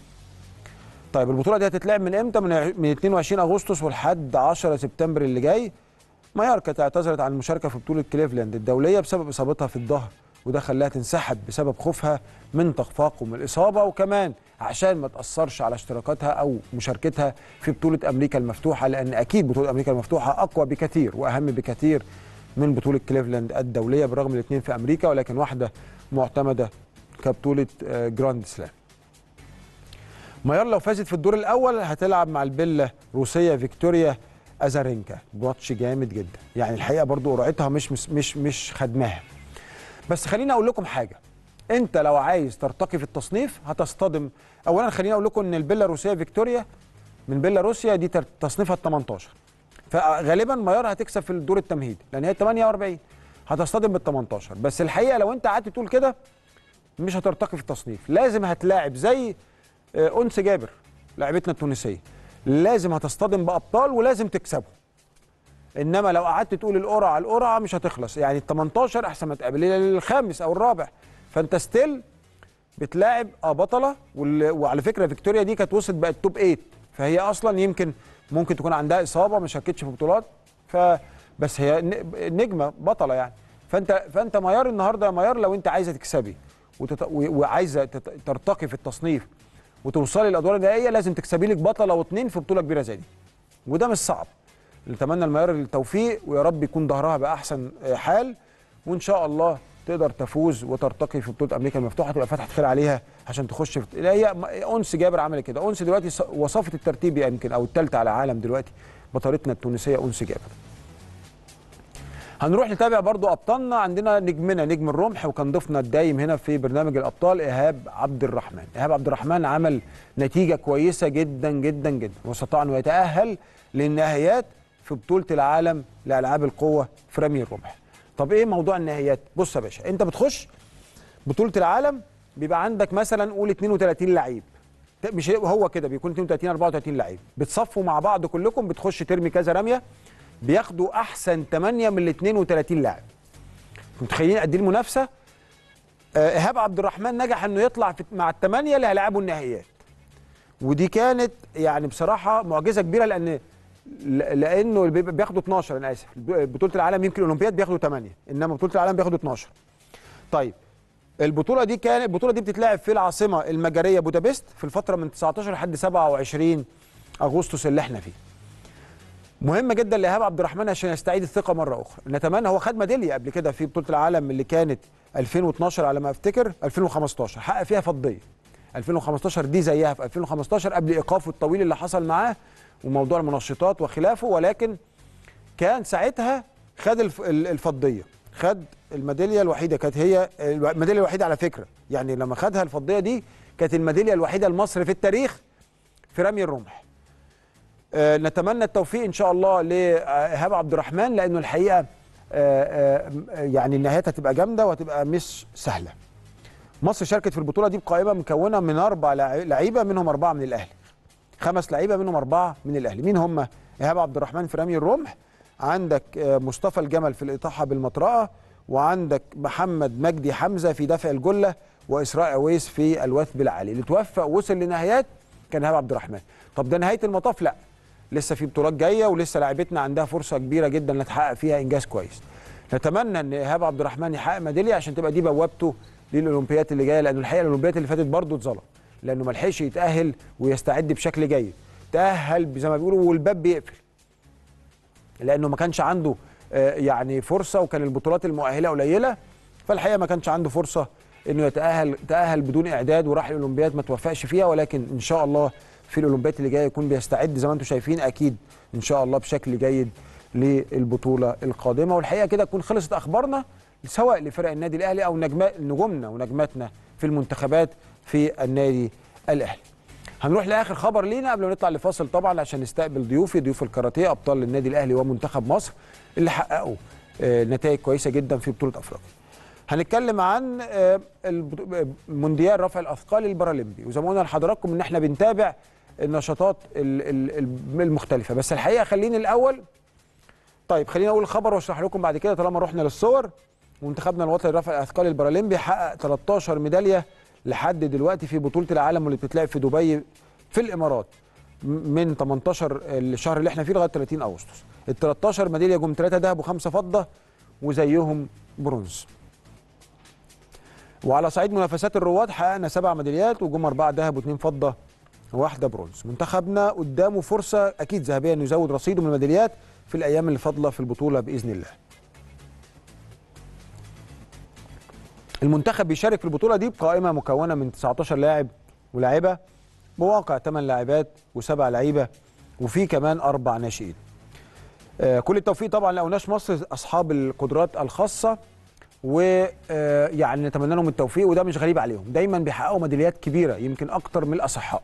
طيب البطوله دي هتتلعب من امتى؟ من ع- من 22 اغسطس ولحد 10 سبتمبر اللي جاي. ميار كانت اعتذرت عن المشاركه في بطوله كليفلاند الدوليه بسبب اصابتها في الظهر وده خلاها تنسحب بسبب خوفها من تفاقم الاصابه وكمان عشان ما تاثرش على اشتراكاتها او مشاركتها في بطوله امريكا المفتوحه لان اكيد بطوله امريكا المفتوحه اقوى بكثير واهم بكثير من بطوله كليفلاند الدوليه بالرغم من الاثنين في امريكا ولكن واحده معتمده كبطوله آه، جراند سلام. ميار لو فازت في الدور الاول هتلعب مع البله روسيه فيكتوريا ازارينكا ماتش جامد جدا يعني الحقيقه برضو قرعتها مش مش مش, مش خدماها بس خليني اقول لكم حاجه انت لو عايز ترتقي في التصنيف هتصطدم اولا خليني اقول لكم ان البيلا روسيا فيكتوريا من بيلاروسيا دي تر- تصنيفها ال 18 فغالبا ميار هتكسب في الدور التمهيدي لان هي 48 هتصطدم بال 18 بس الحقيقه لو انت قعدت تقول كده مش هترتقي في التصنيف لازم هتلاعب زي آه، انس جابر لاعبتنا التونسيه لازم هتصطدم بابطال ولازم تكسبهم انما لو قعدت تقول القرعه على القرعه مش هتخلص يعني ال 18 احسن ما تقابل الخامس او الرابع فانت ستيل بتلاعب اه بطله وال- وعلى فكره فيكتوريا دي كانت وصلت بقت توب 8 فهي اصلا يمكن ممكن تكون عندها اصابه ما شاركتش في بطولات ف بس هي ن- نجمه بطله يعني فانت فانت ميار النهارده يا ميار لو انت عايزه تكسبي وتت... و- وعايزه تت... ترتقي في التصنيف وتوصلي للادوار النهائيه لازم تكسبي لك بطله واثنين في بطوله كبيره زي دي وده مش صعب نتمنى الميار التوفيق ويا رب يكون ظهرها باحسن حال وان شاء الله تقدر تفوز وترتقي في بطوله امريكا المفتوحه تبقى فتحه خير عليها عشان تخش في لا هي انس جابر عملت كده انس دلوقتي ص- وصفت الترتيب يمكن او الثالثه على العالم دلوقتي بطلتنا التونسيه انس جابر هنروح نتابع برضو ابطالنا عندنا نجمنا نجم الرمح وكان ضيفنا الدايم هنا في برنامج الابطال ايهاب عبد الرحمن ايهاب عبد الرحمن عمل نتيجه كويسه جدا جدا جدا واستطاع انه يتاهل للنهائيات في بطوله العالم لالعاب القوه في رمي الرمح طب ايه موضوع النهائيات بص يا باشا انت بتخش بطوله العالم بيبقى عندك مثلا قول 32 لعيب ت- مش هو كده بيكون 32 34 لعيب بتصفوا مع بعض كلكم بتخش ترمي كذا رميه بياخدوا احسن 8 من ال 32 لاعب متخيلين قد ايه المنافسه آه، ايهاب عبد الرحمن نجح انه يطلع في مع الثمانيه اللي هيلعبوا النهائيات ودي كانت يعني بصراحه معجزه كبيره لان ل- لانه اللي بيبقى- بياخدوا 12 انا اسف بطوله العالم يمكن الاولمبياد بياخدوا 8 انما بطوله العالم بياخدوا 12 طيب البطوله دي كانت البطوله دي بتتلعب في العاصمه المجريه بودابست في الفتره من 19 لحد 27 اغسطس اللي احنا فيه مهم جدا لايهاب عبد الرحمن عشان يستعيد الثقه مره اخرى نتمنى هو خد ميداليه قبل كده في بطوله العالم اللي كانت 2012 على ما افتكر 2015 حقق فيها فضيه 2015 دي زيها في 2015 قبل ايقافه الطويل اللي حصل معاه وموضوع المنشطات وخلافه ولكن كان ساعتها خد الف- ال- الفضيه خد الميداليه الوحيده كانت هي الو- الميداليه الوحيده على فكره يعني لما خدها الفضيه دي كانت الميداليه الوحيده لمصر في التاريخ في رمي الرمح آه، نتمنى التوفيق ان شاء الله لايهاب عبد الرحمن لانه الحقيقه آه، آه، يعني النهايات هتبقى جامده وهتبقى مش سهله. مصر شاركت في البطوله دي بقائمه مكونه من اربع لع- لعيبه منهم اربعه من الاهلي. خمس لعيبه منهم اربعه من الاهلي، مين هم؟ ايهاب عبد الرحمن في رمي الرمح، عندك آه، مصطفى الجمل في الاطاحه بالمطرقه، وعندك محمد مجدي حمزه في دفع الجله، واسراء عويس في الوثب العالي، اللي توفق ووصل لنهايات كان ايهاب عبد الرحمن. طب ده نهايه المطاف؟ لا. لسه في بطولات جايه ولسه لاعبتنا عندها فرصه كبيره جدا انها تحقق فيها انجاز كويس. نتمنى ان ايهاب عبد الرحمن يحقق ميداليه عشان تبقى دي بوابته للاولمبيات اللي جايه لانه الحقيقه الاولمبيات اللي فاتت برضه اتظلم لانه ما لحقش يتاهل ويستعد بشكل جيد. تاهل زي ما بيقولوا والباب بيقفل. لانه ما كانش عنده آه، يعني فرصه وكان البطولات المؤهله قليله فالحقيقه ما كانش عنده فرصه انه يتاهل تاهل بدون اعداد وراح الاولمبياد ما توفقش فيها ولكن ان شاء الله في الاولمبياد اللي جايه يكون بيستعد زي ما انتم شايفين اكيد ان شاء الله بشكل جيد للبطوله القادمه والحقيقه كده تكون خلصت اخبارنا سواء لفرق النادي الاهلي او نجما نجومنا ونجماتنا في المنتخبات في النادي الاهلي. هنروح لاخر خبر لينا قبل ما نطلع لفاصل طبعا عشان نستقبل ضيوفي ضيوف الكاراتيه ابطال النادي الاهلي ومنتخب مصر اللي حققوا آه، نتائج كويسه جدا في بطوله افريقيا. هنتكلم عن آه، البطو- آه، مونديال رفع الاثقال البارالمبي وزي ما قلنا لحضراتكم ان احنا بنتابع النشاطات ال- ال- ال- المختلفه بس الحقيقه خليني الاول طيب خليني اقول الخبر واشرح لكم بعد كده طالما رحنا للصور منتخبنا الوطني لرفع الاثقال البارالمبي حقق 13 ميداليه لحد دلوقتي في بطوله العالم واللي بتتلعب في دبي في الامارات م- من 18 الشهر اللي احنا فيه لغايه 30 اغسطس ال 13 ميداليه جم 3 ذهب وخمسه فضه وزيهم برونز وعلى صعيد منافسات الرواد حققنا سبع ميداليات وجم اربعه ذهب واثنين فضه وواحده برونز منتخبنا قدامه فرصه اكيد ذهبيه انه يزود رصيده من الميداليات في الايام اللي فاضله في البطوله باذن الله المنتخب بيشارك في البطوله دي بقائمه مكونه من 19 لاعب ولاعبه بواقع 8 لاعبات وسبع لعيبه وفي كمان اربع ناشئين آه، كل التوفيق طبعا لاوناش مصر اصحاب القدرات الخاصه ويعني نتمنى لهم التوفيق وده مش غريب عليهم دايما بيحققوا ميداليات كبيره يمكن اكتر من الاصحاء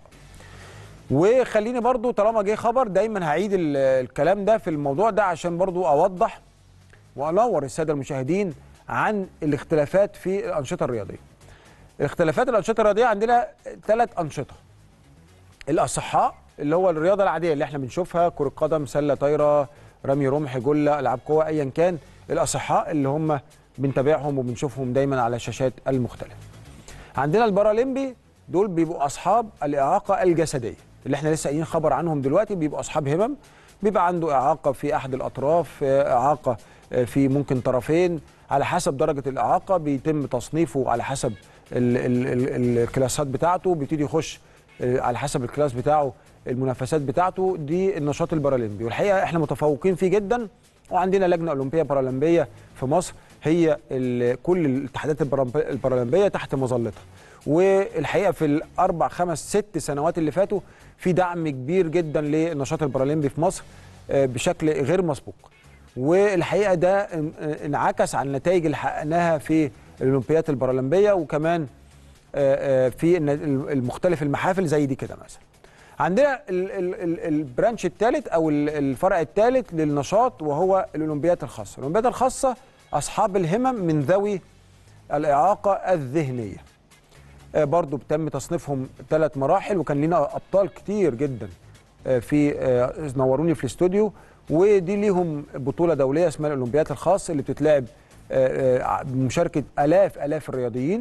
وخليني برضو طالما جه خبر دايما هعيد ال- الكلام ده في الموضوع ده عشان برضو اوضح وانور الساده المشاهدين عن الاختلافات في الانشطه الرياضيه اختلافات الانشطه الرياضيه عندنا ثلاث انشطه الاصحاء اللي هو الرياضه العاديه اللي احنا بنشوفها كره قدم سله طايره رمي رمح جله العاب قوه ايا كان الاصحاء اللي هم بنتابعهم وبنشوفهم دايما على الشاشات المختلفه عندنا البارالمبي دول بيبقوا اصحاب الاعاقه الجسديه اللي احنا لسه قايلين خبر عنهم دلوقتي بيبقوا اصحاب همم بيبقى عنده اعاقه في احد الاطراف آه، اعاقه آه، في ممكن طرفين على حسب درجه الاعاقه بيتم تصنيفه على حسب ال ال ال الكلاسات بتاعته بيبتدي يخش آه، على حسب الكلاس بتاعه المنافسات بتاعته دي النشاط البارالمبي والحقيقه احنا متفوقين فيه جدا وعندنا لجنه اولمبيه بارالمبيه في مصر هي ال- كل الاتحادات البارالمبي- البارالمبيه تحت مظلتها والحقيقه في الاربع خمس ست سنوات اللي فاتوا في دعم كبير جدا للنشاط البارالمبي في مصر آه، بشكل غير مسبوق والحقيقه ده ان- انعكس على النتائج اللي حققناها في الاولمبيات البارالمبيه وكمان آه، آه، في الن- المختلف المحافل زي دي كده مثلا عندنا ال- ال- ال- البرانش الثالث او ال- الفرع الثالث للنشاط وهو الاولمبيات الخاصه الاولمبيات الخاصه اصحاب الهمم من ذوي الاعاقه الذهنيه آه، برضو تم تصنيفهم ثلاث مراحل وكان لنا ابطال كتير جدا آه، في آه، نوروني في الاستوديو ودي ليهم بطوله دوليه اسمها الاولمبيات الخاص اللي بتتلعب آه، آه، بمشاركه الاف الاف الرياضيين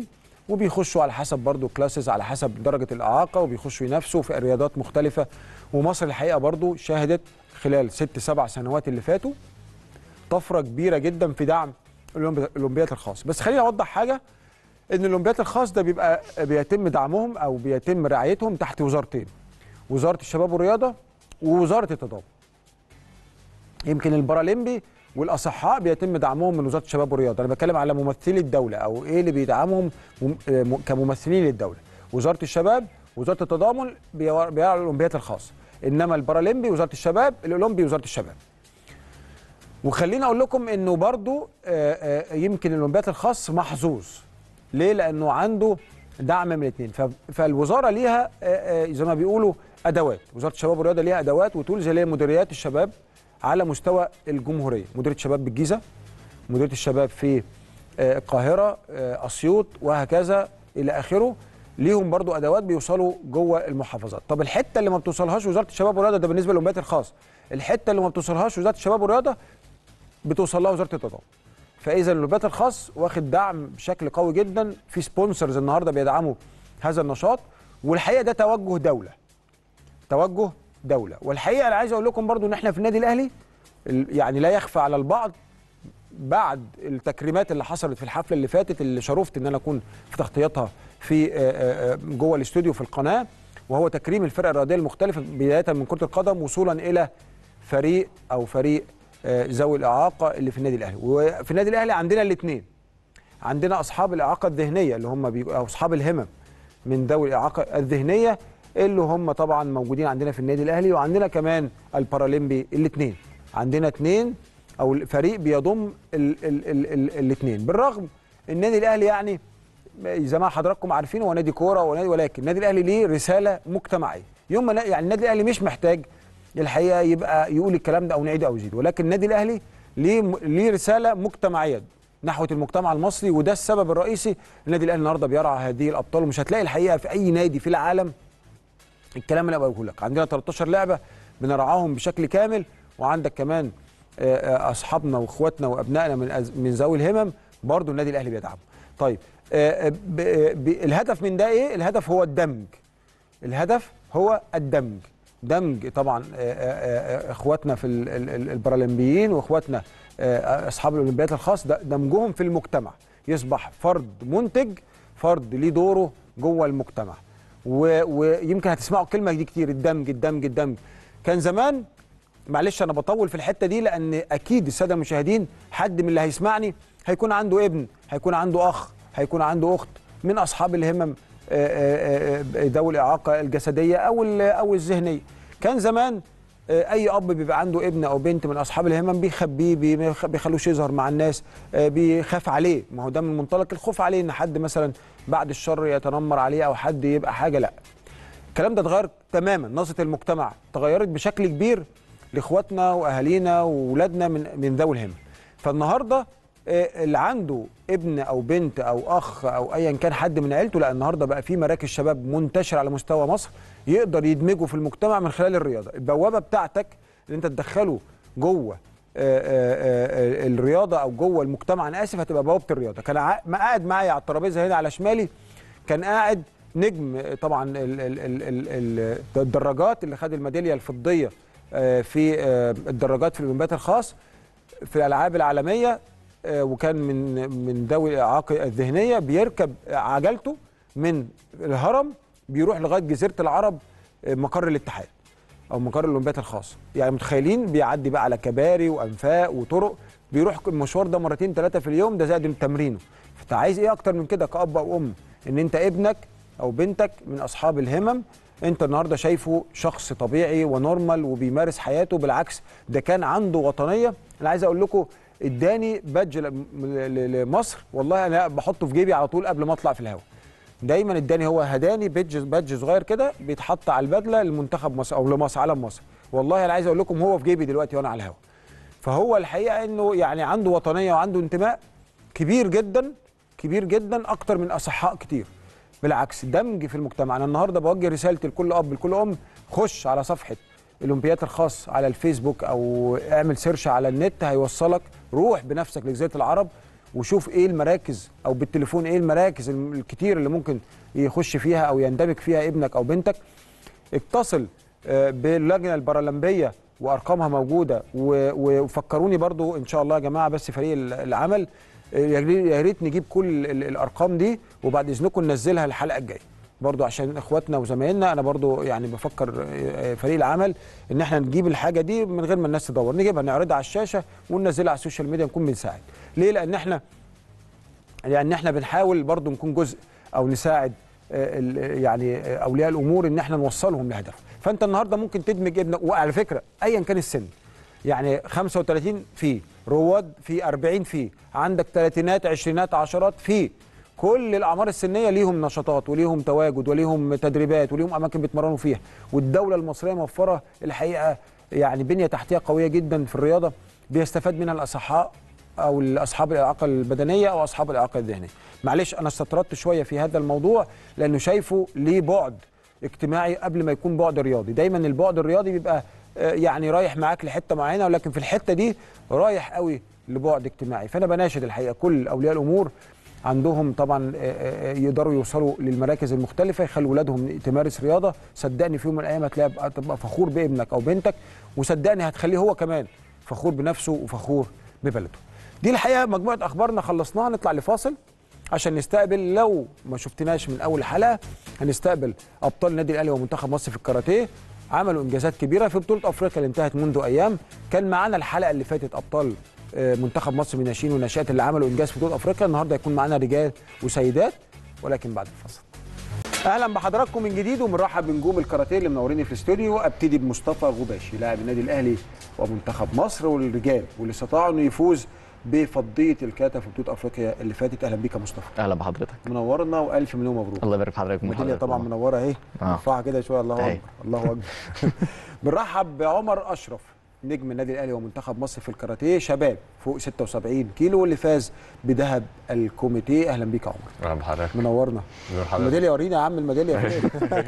وبيخشوا على حسب برضو كلاسز على حسب درجه الاعاقه وبيخشوا ينافسوا في رياضات مختلفه ومصر الحقيقه برضو شهدت خلال ست سبع سنوات اللي فاتوا طفره كبيره جدا في دعم الاولمبياد الخاص بس خليني اوضح حاجه ان الاولمبياد الخاص ده بيبقى بيتم دعمهم او بيتم رعايتهم تحت وزارتين وزاره الشباب والرياضه ووزاره التضامن يمكن البارالمبي والاصحاء بيتم دعمهم من وزاره الشباب والرياضه انا بتكلم على ممثلي الدوله او ايه اللي بيدعمهم مم- آه، م- كممثلين للدوله وزاره الشباب وزاره التضامن بيرعوا الاولمبياد الخاص انما البارالمبي وزاره الشباب الاولمبي وزاره الشباب وخليني اقول لكم انه برضو آه، آه، يمكن الاولمبياد الخاص محظوظ ليه لانه عنده دعم من الاثنين فالوزاره ليها آه، آه، زي ما بيقولوا ادوات وزاره الشباب والرياضه ليها ادوات وتولز اللي هي مديريات الشباب على مستوى الجمهوريه مديريه الشباب بالجيزه مديريه الشباب في آه، القاهره آه، اسيوط وهكذا الى اخره ليهم برضو ادوات بيوصلوا جوه المحافظات طب الحته اللي ما بتوصلهاش وزاره الشباب والرياضه ده بالنسبه للأولمبياد الخاص الحته اللي ما بتوصلهاش وزاره الشباب والرياضه بتوصل لها وزاره التضامن فاذا الاولمبياد الخاص واخد دعم بشكل قوي جدا في سبونسرز النهارده بيدعموا هذا النشاط والحقيقه ده توجه دوله توجه دوله والحقيقه انا عايز اقول لكم برضو ان احنا في النادي الاهلي ال- يعني لا يخفى على البعض بعد التكريمات اللي حصلت في الحفله اللي فاتت اللي شرفت ان انا اكون في تغطيتها في آه، آه، آه، جوه الاستوديو في القناه وهو تكريم الفرق الرياضيه المختلفه بدايه من كره القدم وصولا الى فريق او فريق آه، ذوي الاعاقه اللي في النادي الاهلي وفي النادي الاهلي عندنا الاثنين عندنا اصحاب الاعاقه الذهنيه اللي هم بيبقوا او اصحاب الهمم من ذوي الاعاقه الذهنيه اللي هم طبعا موجودين عندنا في النادي الاهلي وعندنا كمان البارالمبي الاثنين عندنا اثنين او فريق بيضم الاثنين بالرغم النادي الاهلي يعني زي ما حضراتكم عارفين هو نادي كوره ونادي ولكن النادي الاهلي ليه رساله مجتمعيه يوم ما نا- يعني النادي الاهلي مش محتاج الحقيقه يبقى يقول الكلام ده او نعيده او يزيده ولكن النادي الاهلي ليه م- ليه رساله مجتمعيه نحو المجتمع المصري وده السبب الرئيسي النادي الاهلي النهارده بيرعى هذه الابطال ومش هتلاقي الحقيقه في اي نادي في العالم الكلام اللي أنا بقوله لك عندنا 13 لعبه بنرعاهم بشكل كامل وعندك كمان آه، آه، اصحابنا واخواتنا وابنائنا من أز- من ذوي الهمم برضو النادي الاهلي بيدعمهم طيب آه، آه، ب- آه، ب- الهدف من ده ايه الهدف هو الدمج الهدف هو الدمج دمج طبعا آه، آه، آه، اخواتنا في ال- ال- ال- البارالمبيين واخواتنا آه، اصحاب الاولمبياد الخاص ده- دمجهم في المجتمع يصبح فرد منتج فرد ليه دوره جوه المجتمع و- ويمكن هتسمعوا الكلمه دي كتير الدمج الدمج الدمج كان زمان معلش انا بطول في الحته دي لان اكيد الساده المشاهدين حد من اللي هيسمعني هيكون عنده ابن هيكون عنده اخ هيكون عنده اخت من اصحاب الهمم آه، آه، آه، ذوي الاعاقه الجسديه او ال- او الذهنيه كان زمان آه، اي اب بيبقى عنده ابن او بنت من اصحاب الهمم بيخبيه بي- ما بيخلوش يظهر مع الناس آه، بيخاف عليه ما هو ده من منطلق الخوف عليه ان حد مثلا بعد الشر يتنمر عليه او حد يبقى حاجه لا الكلام ده اتغير تماما نظره المجتمع تغيرت بشكل كبير لاخواتنا واهالينا واولادنا من من ذوي الهمم فالنهارده آه، اللي عنده ابن او بنت او اخ او ايا كان حد من عيلته لا النهارده بقى في مراكز شباب منتشره على مستوى مصر يقدر يدمجه في المجتمع من خلال الرياضه البوابه بتاعتك اللي انت تدخله جوه آه، آه، آه، الرياضه او جوه المجتمع انا اسف هتبقى بوابه الرياضه كان ع- ما قاعد معايا على الترابيزه هنا على شمالي كان قاعد نجم آه، طبعا ال- ال- ال- ال- ال- الدراجات اللي خد الميداليه الفضيه آه، في آه، الدراجات في الاولمبياد الخاص في الالعاب العالميه آه، وكان من من ذوي الاعاقه الذهنيه بيركب عجلته من الهرم بيروح لغايه جزيره العرب آه، مقر الاتحاد او مقر الاولمبياد الخاص يعني متخيلين بيعدي بقى على كباري وانفاق وطرق بيروح المشوار ده مرتين ثلاثه في اليوم ده زائد تمرينه فانت عايز ايه اكتر من كده كاب او ام ان انت ابنك او بنتك من اصحاب الهمم انت النهارده شايفه شخص طبيعي ونورمال وبيمارس حياته بالعكس ده كان عنده وطنيه انا عايز اقول لكم اداني بادج ل- ل- لمصر والله انا بحطه في جيبي على طول قبل ما اطلع في الهواء دايما اداني هو هداني بيدج بادج صغير كده بيتحط على البدله لمنتخب مصر او لمصر علم مصر والله انا عايز اقول لكم هو في جيبي دلوقتي وانا على الهواء فهو الحقيقه انه يعني عنده وطنيه وعنده انتماء كبير جدا كبير جدا اكتر من اصحاء كتير بالعكس دمج في المجتمع انا النهارده بوجه رسالتي لكل اب لكل ام خش على صفحه الاولمبياد الخاص على الفيسبوك او اعمل سيرش على النت هيوصلك روح بنفسك لجزيره العرب وشوف ايه المراكز او بالتليفون ايه المراكز الم- الكتير اللي ممكن يخش فيها او يندمج فيها ابنك او بنتك اتصل آه، باللجنه البارالمبيه وارقامها موجوده و- و- وفكروني برضو ان شاء الله يا جماعه بس فريق ال- العمل آه، يا ريت- يا ريت نجيب كل ال- الارقام دي وبعد اذنكم ننزلها الحلقه الجايه برضو عشان اخواتنا وزمايلنا انا برضو يعني بفكر آه، آه، فريق العمل ان احنا نجيب الحاجه دي من غير ما الناس تدور نجيبها نعرضها على الشاشه وننزلها على السوشيال ميديا نكون بنساعد ليه لان احنا لان احنا بنحاول برضو نكون جزء او نساعد آه، ال- يعني آه، اولياء الامور ان احنا نوصلهم لهدف فانت النهارده ممكن تدمج ابنك وعلى فكره ايا كان السن يعني 35 فيه رواد في 40 فيه عندك ثلاثينات عشرينات عشرات فيه كل الاعمار السنيه ليهم نشاطات وليهم تواجد وليهم تدريبات وليهم اماكن بيتمرنوا فيها والدوله المصريه موفره الحقيقه يعني بنيه تحتيه قويه جدا في الرياضه بيستفاد منها الاصحاء او اصحاب الاعاقه البدنيه او اصحاب الاعاقه الذهنيه معلش انا استطردت شويه في هذا الموضوع لانه شايفه ليه بعد اجتماعي قبل ما يكون بعد رياضي دايما البعد الرياضي بيبقى آه، يعني رايح معاك لحته معينه ولكن في الحته دي رايح قوي لبعد اجتماعي فانا بناشد الحقيقه كل اولياء الامور عندهم طبعا آه، آه، يقدروا يوصلوا للمراكز المختلفه يخلوا ولادهم تمارس رياضه صدقني في يوم من الايام هتلاقي تبقى فخور بابنك او بنتك وصدقني هتخليه هو كمان فخور بنفسه وفخور ببلده دي الحقيقه مجموعه اخبارنا خلصناها نطلع لفاصل عشان نستقبل لو ما شفتناش من اول حلقه هنستقبل ابطال النادي الاهلي ومنتخب مصر في الكاراتيه عملوا انجازات كبيره في بطوله افريقيا اللي انتهت منذ ايام كان معانا الحلقه اللي فاتت ابطال آه، منتخب مصر من ناشئين وناشئات اللي عملوا انجاز في بطوله افريقيا النهارده هيكون معانا رجال وسيدات ولكن بعد الفاصل اهلا بحضراتكم من جديد وبنرحب بنجوم الكاراتيه اللي منوريني في الاستوديو ابتدي بمصطفى غباشي لاعب النادي الاهلي ومنتخب مصر والرجال واللي استطاع انه يفوز بفضيه الكاتا في بطوله افريقيا اللي فاتت اهلا بيك يا مصطفى اهلا بحضرتك منورنا والف مليون مبروك الله يبارك في حضرتك الميداليه وحضرتك طبعا والله. منوره اهي آه. ارفعها كده شويه الله أهي. اكبر الله اكبر بنرحب بعمر اشرف نجم النادي الاهلي ومنتخب مصر في الكاراتيه شباب فوق 76 كيلو واللي فاز بذهب الكوميتيه اهلا بيك يا عمر اهلا بحضرتك منورنا نور حضرتك الميداليه ورينا يا عم الميداليه فين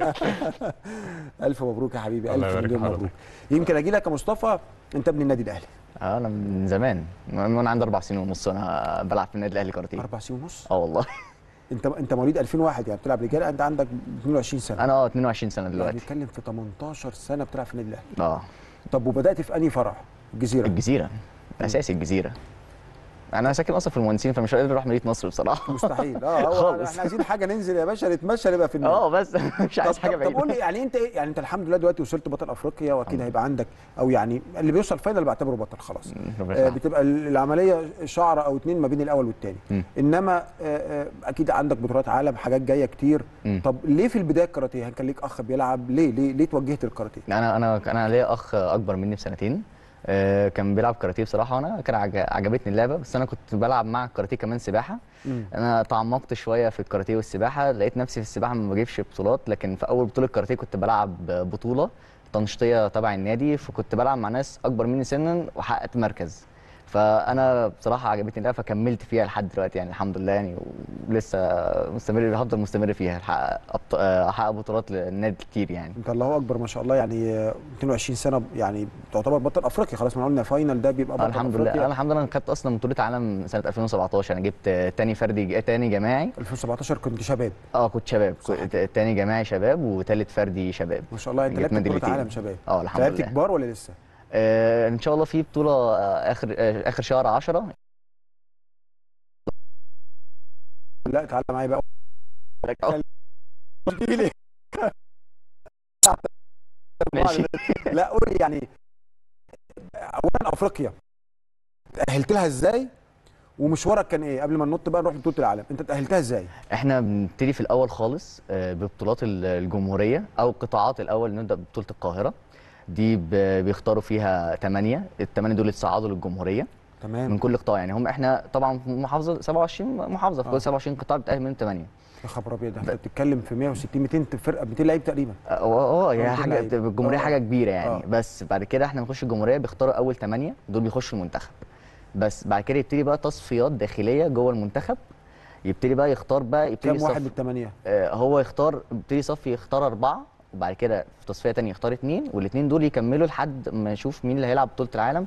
الف مبروك يا حبيبي الله الف يبارك مليون في حضرتك. مبروك يمكن اجي لك يا مصطفى انت ابن النادي الاهلي آه، انا من زمان من وانا عندي اربع سنين ونص وانا بلعب في النادي الاهلي كاراتيه اربع سنين ونص اه والله انت انت مواليد 2001 يعني بتلعب رجال انت عندك 22 سنه انا اه 22 سنه يعني دلوقتي بنتكلم في 18 سنه بتلعب في النادي الاهلي اه طب وبدات في انهي فرع الجزيره الجزيره اساسي الجزيره انا ساكن اصلا في المهندسين فمش قادر اروح مدينه نصر بصراحه مستحيل اه هو خالص. احنا عايزين حاجه ننزل يا باشا نتمشى نبقى في النادي اه بس مش عايز طب- حاجه طب- طب قول لي بعيده يعني انت ايه يعني انت الحمد لله دلوقتي وصلت بطل افريقيا واكيد هيبقى عندك او يعني اللي بيوصل فاينل بعتبره بطل خلاص ربنا آه يسامحك. بتبقى العمليه شعره او اتنين ما بين الاول والتاني مم. انما آه آه اكيد عندك بطولات عالم حاجات جايه كتير مم. طب ليه في البدايه الكاراتيه كان ليك اخ بيلعب ليه ليه ليه توجهت للكاراتيه انا انا انا ليا اخ اكبر مني بسنتين آه، كان بيلعب كاراتيه بصراحه وانا كان عج- عجبتني اللعبه بس انا كنت بلعب مع الكاراتيه كمان سباحه مم. انا تعمقت شويه في الكاراتيه والسباحه لقيت نفسي في السباحه ما بجيبش بطولات لكن في اول بطوله كاراتيه كنت بلعب بطوله تنشيطيه تبع النادي فكنت بلعب مع ناس اكبر مني سنا وحققت مركز فانا بصراحه عجبتني اللعبه فكملت فيها لحد دلوقتي يعني الحمد لله يعني ولسه مستمر هفضل مستمر فيها احقق أبط- آه، احقق بطولات للنادي كتير يعني انت الله اكبر ما شاء الله يعني آه، 22 سنه يعني تعتبر بطل افريقيا خلاص ما قلنا فاينل ده بيبقى آه بطل الحمد لله أفريقيا. انا الحمد لله انا خدت اصلا بطوله عالم سنه 2017 انا جبت آه، تاني فردي تاني جماعي 2017 كنت شباب اه كنت شباب صح. كنت تاني جماعي شباب وتالت فردي شباب ما شاء الله انت جبت لعبت بطوله ميداليتين. عالم شباب اه الحمد لعبت لله كبار ولا لسه؟ آه ان شاء الله في بطوله آه اخر آه اخر شهر 10 لا تعالى معايا بقى ماشي لا قول لي يعني اولا افريقيا تاهلت لها ازاي ومشوارك كان ايه قبل ما ننط بقى نروح لبطوله العالم انت تاهلتها ازاي احنا بنبتدي في الاول خالص آه، ببطولات ال- الجمهوريه او قطاعات الاول نبدا ببطوله القاهره دي ب- بيختاروا فيها 8 الثمانيه دول يتصعدوا للجمهوريه من تمام كل قطاع يعني هم احنا طبعا في محافظه 27 محافظه في آه. كل 27 قطاع بتاهل منهم 8 يا خبر ابيض ده انت بتتكلم في 160 200 فرقه 200 لعيب تقريبا اه اه هي ممكن حاجه لعيب. بتبقى الجمهوريه آه. حاجه كبيره يعني آه. بس بعد كده احنا بنخش الجمهوريه بيختاروا اول 8 دول بيخشوا المنتخب بس بعد كده يبتدي بقى تصفيات داخليه جوه المنتخب يبتدي بقى يختار بقى يبتدي كام واحد يصفي من الثمانيه آه، هو يختار يبتدي يصفي يختار أربعة وبعد كده في تصفية تانية يختار اتنين والاتنين دول يكملوا لحد ما يشوف مين اللي هيلعب بطولة العالم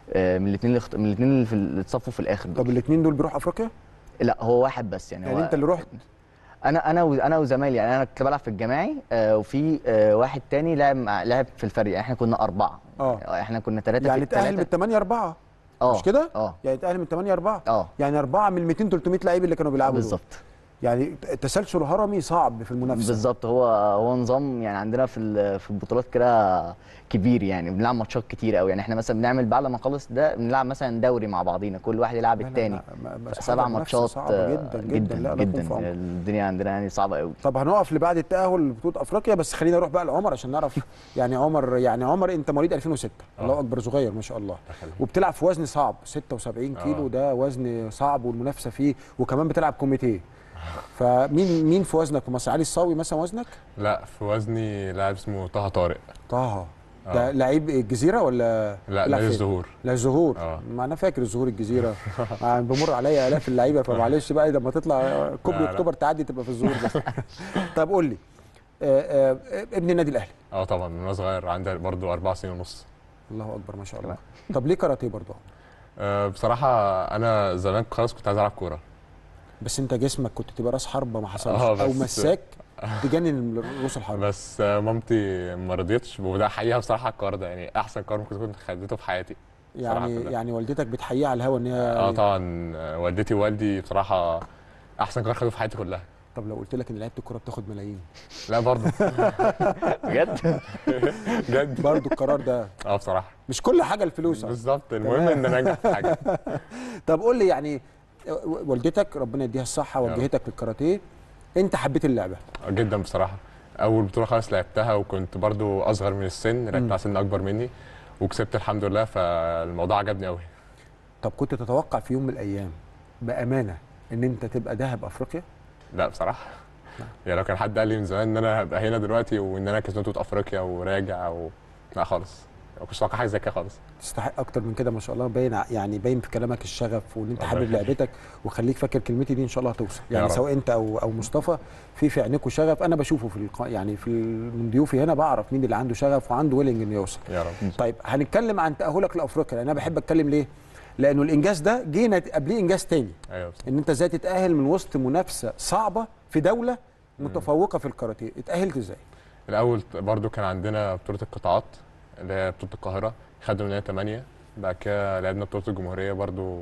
آه، من الاثنين اللي اخت- من الاثنين اللي, في اللي اتصفوا في الاخر طب دول الاثنين دول بيروحوا افريقيا لا هو واحد بس يعني, يعني هو انت اللي رحت انا انا و- انا وزمايلي يعني انا كنت بلعب في الجماعي آه، وفي آه، واحد تاني لعب مع لعب في الفريق يعني احنا كنا اربعه اه احنا كنا ثلاثه يعني في تاهل من ثلاثه 8 4 اه مش كده؟ اه يعني تاهل من 8 4 اه يعني اربعه من 200 300 لعيب اللي كانوا بيلعبوا دول. بالظبط يعني تسلسل هرمي صعب في المنافسه بالظبط هو هو نظام يعني عندنا في ال- في البطولات كده كبير يعني بنلعب ماتشات كتير قوي يعني احنا مثلا بنعمل بعد ما نخلص ده بنلعب مثلا دوري مع بعضينا كل واحد يلعب لا، لا، التاني لا، ما- ما- سبع منافسة ماتشات صعبه آه، جدا جدا, لا لا جدا يكون في عمرك. الدنيا عندنا يعني صعبه قوي طب هنقف لبعد التاهل لبطوله افريقيا بس خلينا نروح بقى لعمر عشان نعرف يعني عمر يعني عمر انت مواليد 2006 الله اكبر صغير ما شاء الله وبتلعب في وزن صعب 76 كيلو آه. ده وزن صعب والمنافسه فيه وكمان بتلعب كوميتيه فمين مين في وزنك في مصر علي الصاوي مثلا وزنك لا في وزني لاعب اسمه طه طارق طه ده آه. لعيب الجزيره ولا لا بيلعب نادي فين؟ الزهور لا الظهور آه. ما انا فاكر الظهور الجزيره آه، بمر عليا الاف اللعيبه فمعلش بقى لما تطلع كوبري لا، لا. اكتوبر تعدي تبقى في الظهور بس طب قول لي آه، آه، ابن النادي الاهلي اه طبعا من وانا صغير عندي برضو اربع سنين ونص الله اكبر ما شاء الله طب ليه كاراتيه برضه آه بصراحه انا زمان خلاص كنت عايز العب كوره بس انت جسمك كنت تبقى راس حربه ما حصلش آه، او بس- مساك تجنن رؤوس الحربه بس آه مامتي ما رضيتش وده احييها بصراحه على القرار ده يعني احسن قرار ممكن كنت خدته في حياتي بصراحة يعني كده. يعني والدتك بتحييها على الهوا ان هي اه طبعا آه، والدتي ووالدي بصراحه احسن قرار خدوه في حياتي كلها طب لو قلت لك ان لعيبه الكوره بتاخد ملايين لا برضه بجد بجد برضه القرار ده اه بصراحه مش كل حاجه الفلوس بالظبط المهم ان انا انجح في حاجه طب قول لي يعني والدتك ربنا يديها الصحه يا رب. وجهتك للكاراتيه انت حبيت اللعبه جدا بصراحه اول بطوله خالص لعبتها وكنت برضو اصغر من السن لعبت مم. مع سن اكبر مني وكسبت الحمد لله فالموضوع عجبني قوي طب كنت تتوقع في يوم من الايام بامانه ان انت تبقى ذهب افريقيا لا بصراحه يعني لو كان حد قال لي من زمان ان انا هبقى هنا دلوقتي وان انا كسبت بطوله افريقيا وراجع و... لا خالص ما كنتش متوقع حاجه زي كده خالص تستحق اكتر من كده ما شاء الله باين ع- يعني باين في كلامك الشغف وان انت الله حابب يخليك. لعبتك وخليك فاكر كلمتي دي ان شاء الله هتوصل يا يعني رب. سواء انت او او مصطفى في في عينيكوا شغف انا بشوفه في الق... يعني في ال- من ضيوفي هنا بعرف مين اللي عنده شغف وعنده ويلنج انه يوصل يا رب طيب هنتكلم عن تاهلك لافريقيا لان انا بحب اتكلم ليه لانه الانجاز ده جينا قبليه انجاز تاني ايوه بصراحة. ان انت ازاي تتاهل من وسط منافسه صعبه في دوله متفوقه في الكاراتيه اتاهلت ازاي الاول برضو كان عندنا بطوله القطاعات اللي هي بطوله القاهره خدوا مننا 8 بعد كده لعبنا بطوله الجمهوريه برضو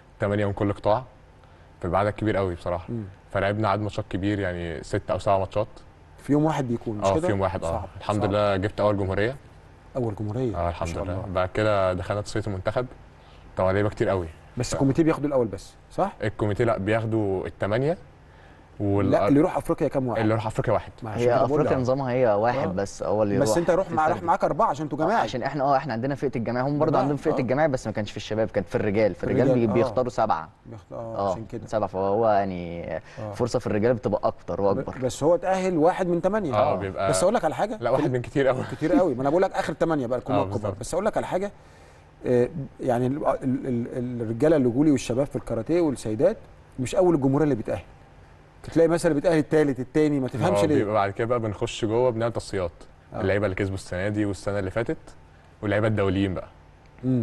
8 من كل قطاع فبقى عدد كبير قوي بصراحه مم. فلعبنا عدد ماتشات كبير يعني ست او سبع ماتشات في يوم واحد بيكون مش اه كده في يوم واحد اه صعب الحمد صعب. لله جبت اول جمهوريه اول جمهوريه اه ما الحمد شاء لله الله. بعد كده دخلنا تصفيه المنتخب طبعا لعيبه كتير قوي بس الكوميتيه بياخدوا الاول بس صح الكوميتيه لا بياخدوا الثمانيه وال... لا اللي يروح افريقيا كام واحد اللي يروح افريقيا واحد ما عشان هي كده بقول افريقيا لك. نظامها هي واحد آه. بس هو اللي بس يروح انت روح في مع راح الفريق. معاك اربعه عشان انتوا جماعي عشان احنا اه احنا عندنا فئه الجماعه هم برضه جماعة، عندهم فئه آه. الجماعه بس ما كانش في الشباب كانت في الرجال في الرجال الرجال، بي- آه. بيختاروا سبعه بياخد- اه اه عشان كده سبعه فهو يعني آه. فرصه في الرجال بتبقى اكتر واكبر بس هو اتاهل واحد من ثمانيه اه بيبقى بس اقول لك على حاجه لا واحد من كتير قوي كتير قوي ما انا بقول لك اخر ثمانيه بقى الكبار آه، الكبار بالظبط. بس اقول لك على حاجه آه، يعني ال- ال- ال- الرجاله اللي جولي والشباب في الكاراتيه والسيدات مش اول الجمهوريه اللي بيتاهل تلاقي مثلا بيتاهل الثالث الثاني ما تفهمش هو ليه بيبقى بعد كده بقى بنخش جوه بنعمل تصفيات آه. اللعيبه اللي كسبوا السنه دي والسنه اللي فاتت واللعيبه الدوليين بقى امم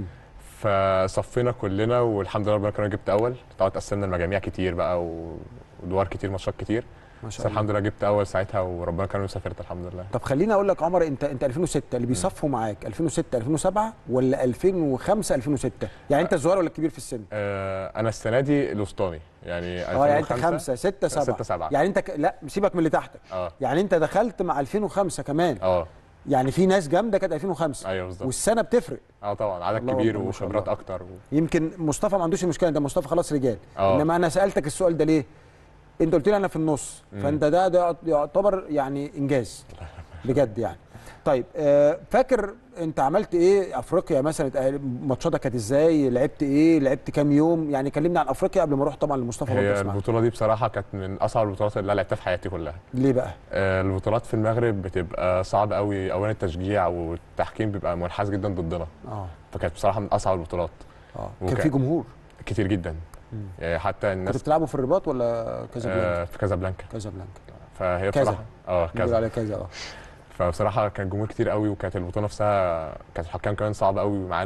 فصفينا كلنا والحمد لله ربنا كرمنا جبت اول طبعا اتقسمنا المجاميع كتير بقى و- ودوار كتير ماتشات كتير ما بس شاء الله الحمد لله جبت اول ساعتها وربنا كرمني وسافرت الحمد لله طب خليني اقول لك عمر انت انت 2006 اللي بيصفوا معاك 2006 2007 ولا 2005 2006 يعني انت الصغير ولا الكبير في السن آه انا السنه دي الوسطاني يعني اه يعني انت 2005 5 6 7 6 7 يعني انت ك... لا سيبك من اللي تحتك اه يعني انت دخلت مع 2005 كمان اه يعني في ناس جامده كانت 2005 ايوه بالظبط والسنه بتفرق اه طبعا عدد الله كبير أكبر، ما شاء وخبرات الله. اكتر و... يمكن مصطفى ما عندوش المشكله ده مصطفى خلاص رجال اه. انما انا سالتك السؤال ده ليه انت قلت لي انا في النص مم. فانت ده ده يعتبر يعني انجاز بجد يعني طيب آه، فاكر انت عملت ايه افريقيا مثلا اتأهل- ماتشاتك كانت ازاي لعبت ايه لعبت كام يوم يعني كلمني عن افريقيا قبل ما اروح طبعا لمصطفى برضه هي اسمع البطوله دي بصراحه كانت من اصعب البطولات اللي أنا لعبتها في حياتي كلها ليه بقى آه، البطولات في المغرب بتبقى صعبه قوي اولا التشجيع والتحكيم بيبقى منحاز جدا ضدنا اه فكانت بصراحه من اصعب البطولات اه كان وكان- في جمهور كتير جدا مم. يعني حتى كنتوا الناس بتلعبوا في الرباط ولا كازابلانكا آه، في كازابلانكا كازابلانكا فهي كذا. بصراحه اه بيقولوا كذا عليها كذا اه فبصراحه كان جمهور كتير قوي وكانت البطوله نفسها كانت الحكام كمان صعبه قوي معانا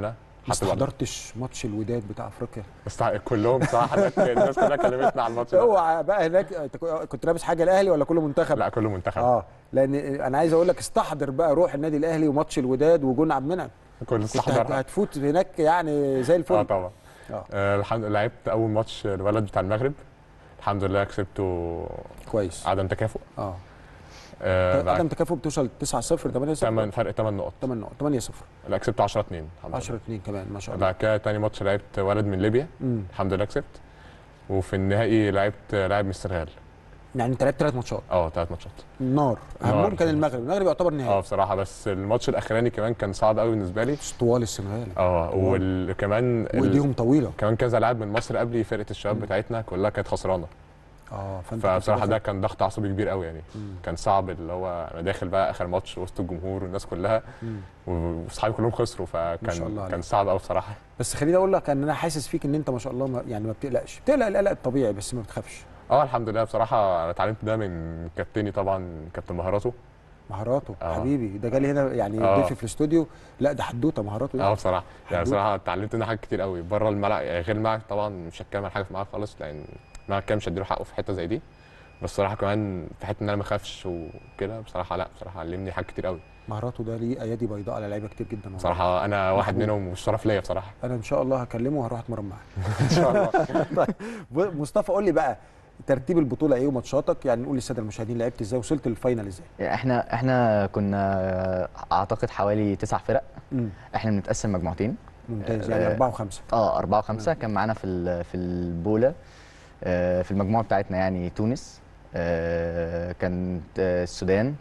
ما حتى بعد- استحضرتش ماتش الوداد بتاع افريقيا بس كلهم بصراحه حضرتك الناس كلها كلمتنا على الماتش ده اوعى بقى هناك أنت كنت لابس حاجه الاهلي ولا كله منتخب لا كله منتخب اه لان انا عايز اقول لك استحضر بقى روح النادي الاهلي وماتش الوداد وجون عبد المنعم كل كنت هت- استحضر هتفوت هناك يعني زي الفل اه طبعا آه. آه الحمد لله لعبت اول ماتش الولد بتاع المغرب الحمد لله كسبته كويس عدم تكافؤ اه آه عدم بعد تكافؤ بتوصل 9 0 8 0 تمن فرق 8 نقط 8 نقط 8 0 لا كسبته 10 2 الحمد 10 لله 2 كمان ما شاء الله بعد كده تاني ماتش لعبت ولد من ليبيا امم الحمد لله كسبت وفي النهائي لعبت لاعب من السنغال يعني انت لعبت ثلاث ماتشات اه ثلاث ماتشات نار نار. اهمهم كان المغرب المغرب يعتبر اه نهائي بصراحه بس الماتش الاخراني كمان كان صعب قوي بالنسبه لي بس طوال السنغال اه وكمان ال... وايديهم طويله كمان كذا لاعب من مصر قبلي فرقه الشباب بتاعتنا كلها كانت خسرانه اه فانت فبصراحه كنت ده كان ضغط عصبي كبير قوي يعني مم. كان صعب اللي هو انا داخل بقى اخر ماتش وسط الجمهور والناس كلها مم. واصحابي كلهم خسروا ما شاء فكان الله عليك. كان صعب قوي بصراحه بس خليني اقول لك ان انا حاسس فيك ان انت ما شاء الله ما يعني ما بتقلقش بتقلق القلق الطبيعي بس ما بتخافش اه الحمد لله بصراحه انا اتعلمت ده من كابتني طبعا كابتن مهاراته مهاراته آه. حبيبي ده جالي هنا يعني آه. ضيفي في الاستوديو لا ده حدوته مهاراته ده اه بصراحه يعني حدود. بصراحه اتعلمت منه حاجات كتير قوي بره الملعب يعني غير الملعب طبعا مش هتكلم عن حاجه في الملعب خالص لان الملعب كده مش هديله حقه في حته زي دي بس صراحه كمان في حته ان انا ما اخافش وكده بصراحه لا بصراحه علمني حاجات كتير قوي مهاراته ده ليه ايادي بيضاء على لعيبه كتير جدا والله. بصراحه انا واحد محبوب. منهم والشرف ليا بصراحه انا ان شاء الله هكلمه وهروح اتمرن معاه ان شاء الله طيب مصطفى قول لي بقى ترتيب البطوله ايه وماتشاتك يعني نقول للساده المشاهدين لعبت ازاي وصلت للفاينل ازاي احنا احنا كنا اعتقد حوالي تسع فرق امم احنا بنتقسم مجموعتين ممتاز يعني آه، أربعة وخمسة اه أربعة وخمسة كان معانا في ال- في البولة آه، في المجموعة بتاعتنا يعني تونس آه، كانت آه، السودان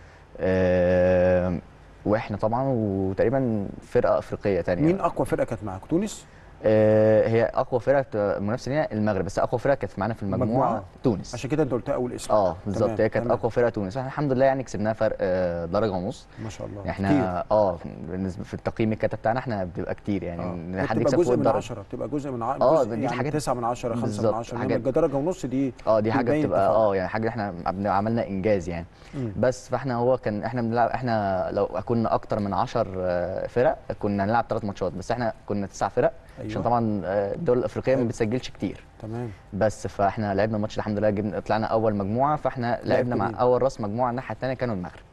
آه، واحنا طبعا وتقريبا فرقة أفريقية تانية مين أقوى فرقة كانت معاك تونس آه، هي أقوى فرقة بتبقى منافسة لينا المغرب بس أقوى فرقة كانت معانا في المجموعة مجموعة. تونس عشان كده أنت قلتها أول اسم اه بالظبط تمام، هي كانت تمام. أقوى فرقة تونس احنا الحمد لله يعني كسبناها فرق آه، درجة ونص ما شاء الله كتير. احنا اه بالنسبة في التقييم الكاتا بتاعنا احنا بيبقى كتير يعني إن آه. حد بتبقى يكسب جزء فوق من الدرجة. عشرة بتبقى جزء من ع... آه، جزء دي يعني حاجات- تسعة من عشرة خمسة من بالظبط، عشرة إنما حاجات- درجة ونص دي اه دي حاجه بتبين بتبقى تفاعل. اه يعني حاجه احنا عملنا- عملنا انجاز يعني مم. بس فاحنا هو كان احنا بنلعب احنا لو كنا اكتر من 10 فرق كنا هنلعب ثلاث ماتشات بس احنا كنا تسع فرق أيوة. عشان طبعا آه، الدول الافريقيه ما حلو. بتسجلش كتير تمام بس فاحنا لعبنا الماتش الحمد لله جبنا طلعنا اول مجموعه فاحنا لعبنا مع مين؟ اول راس مجموعه الناحيه الثانيه كانوا المغرب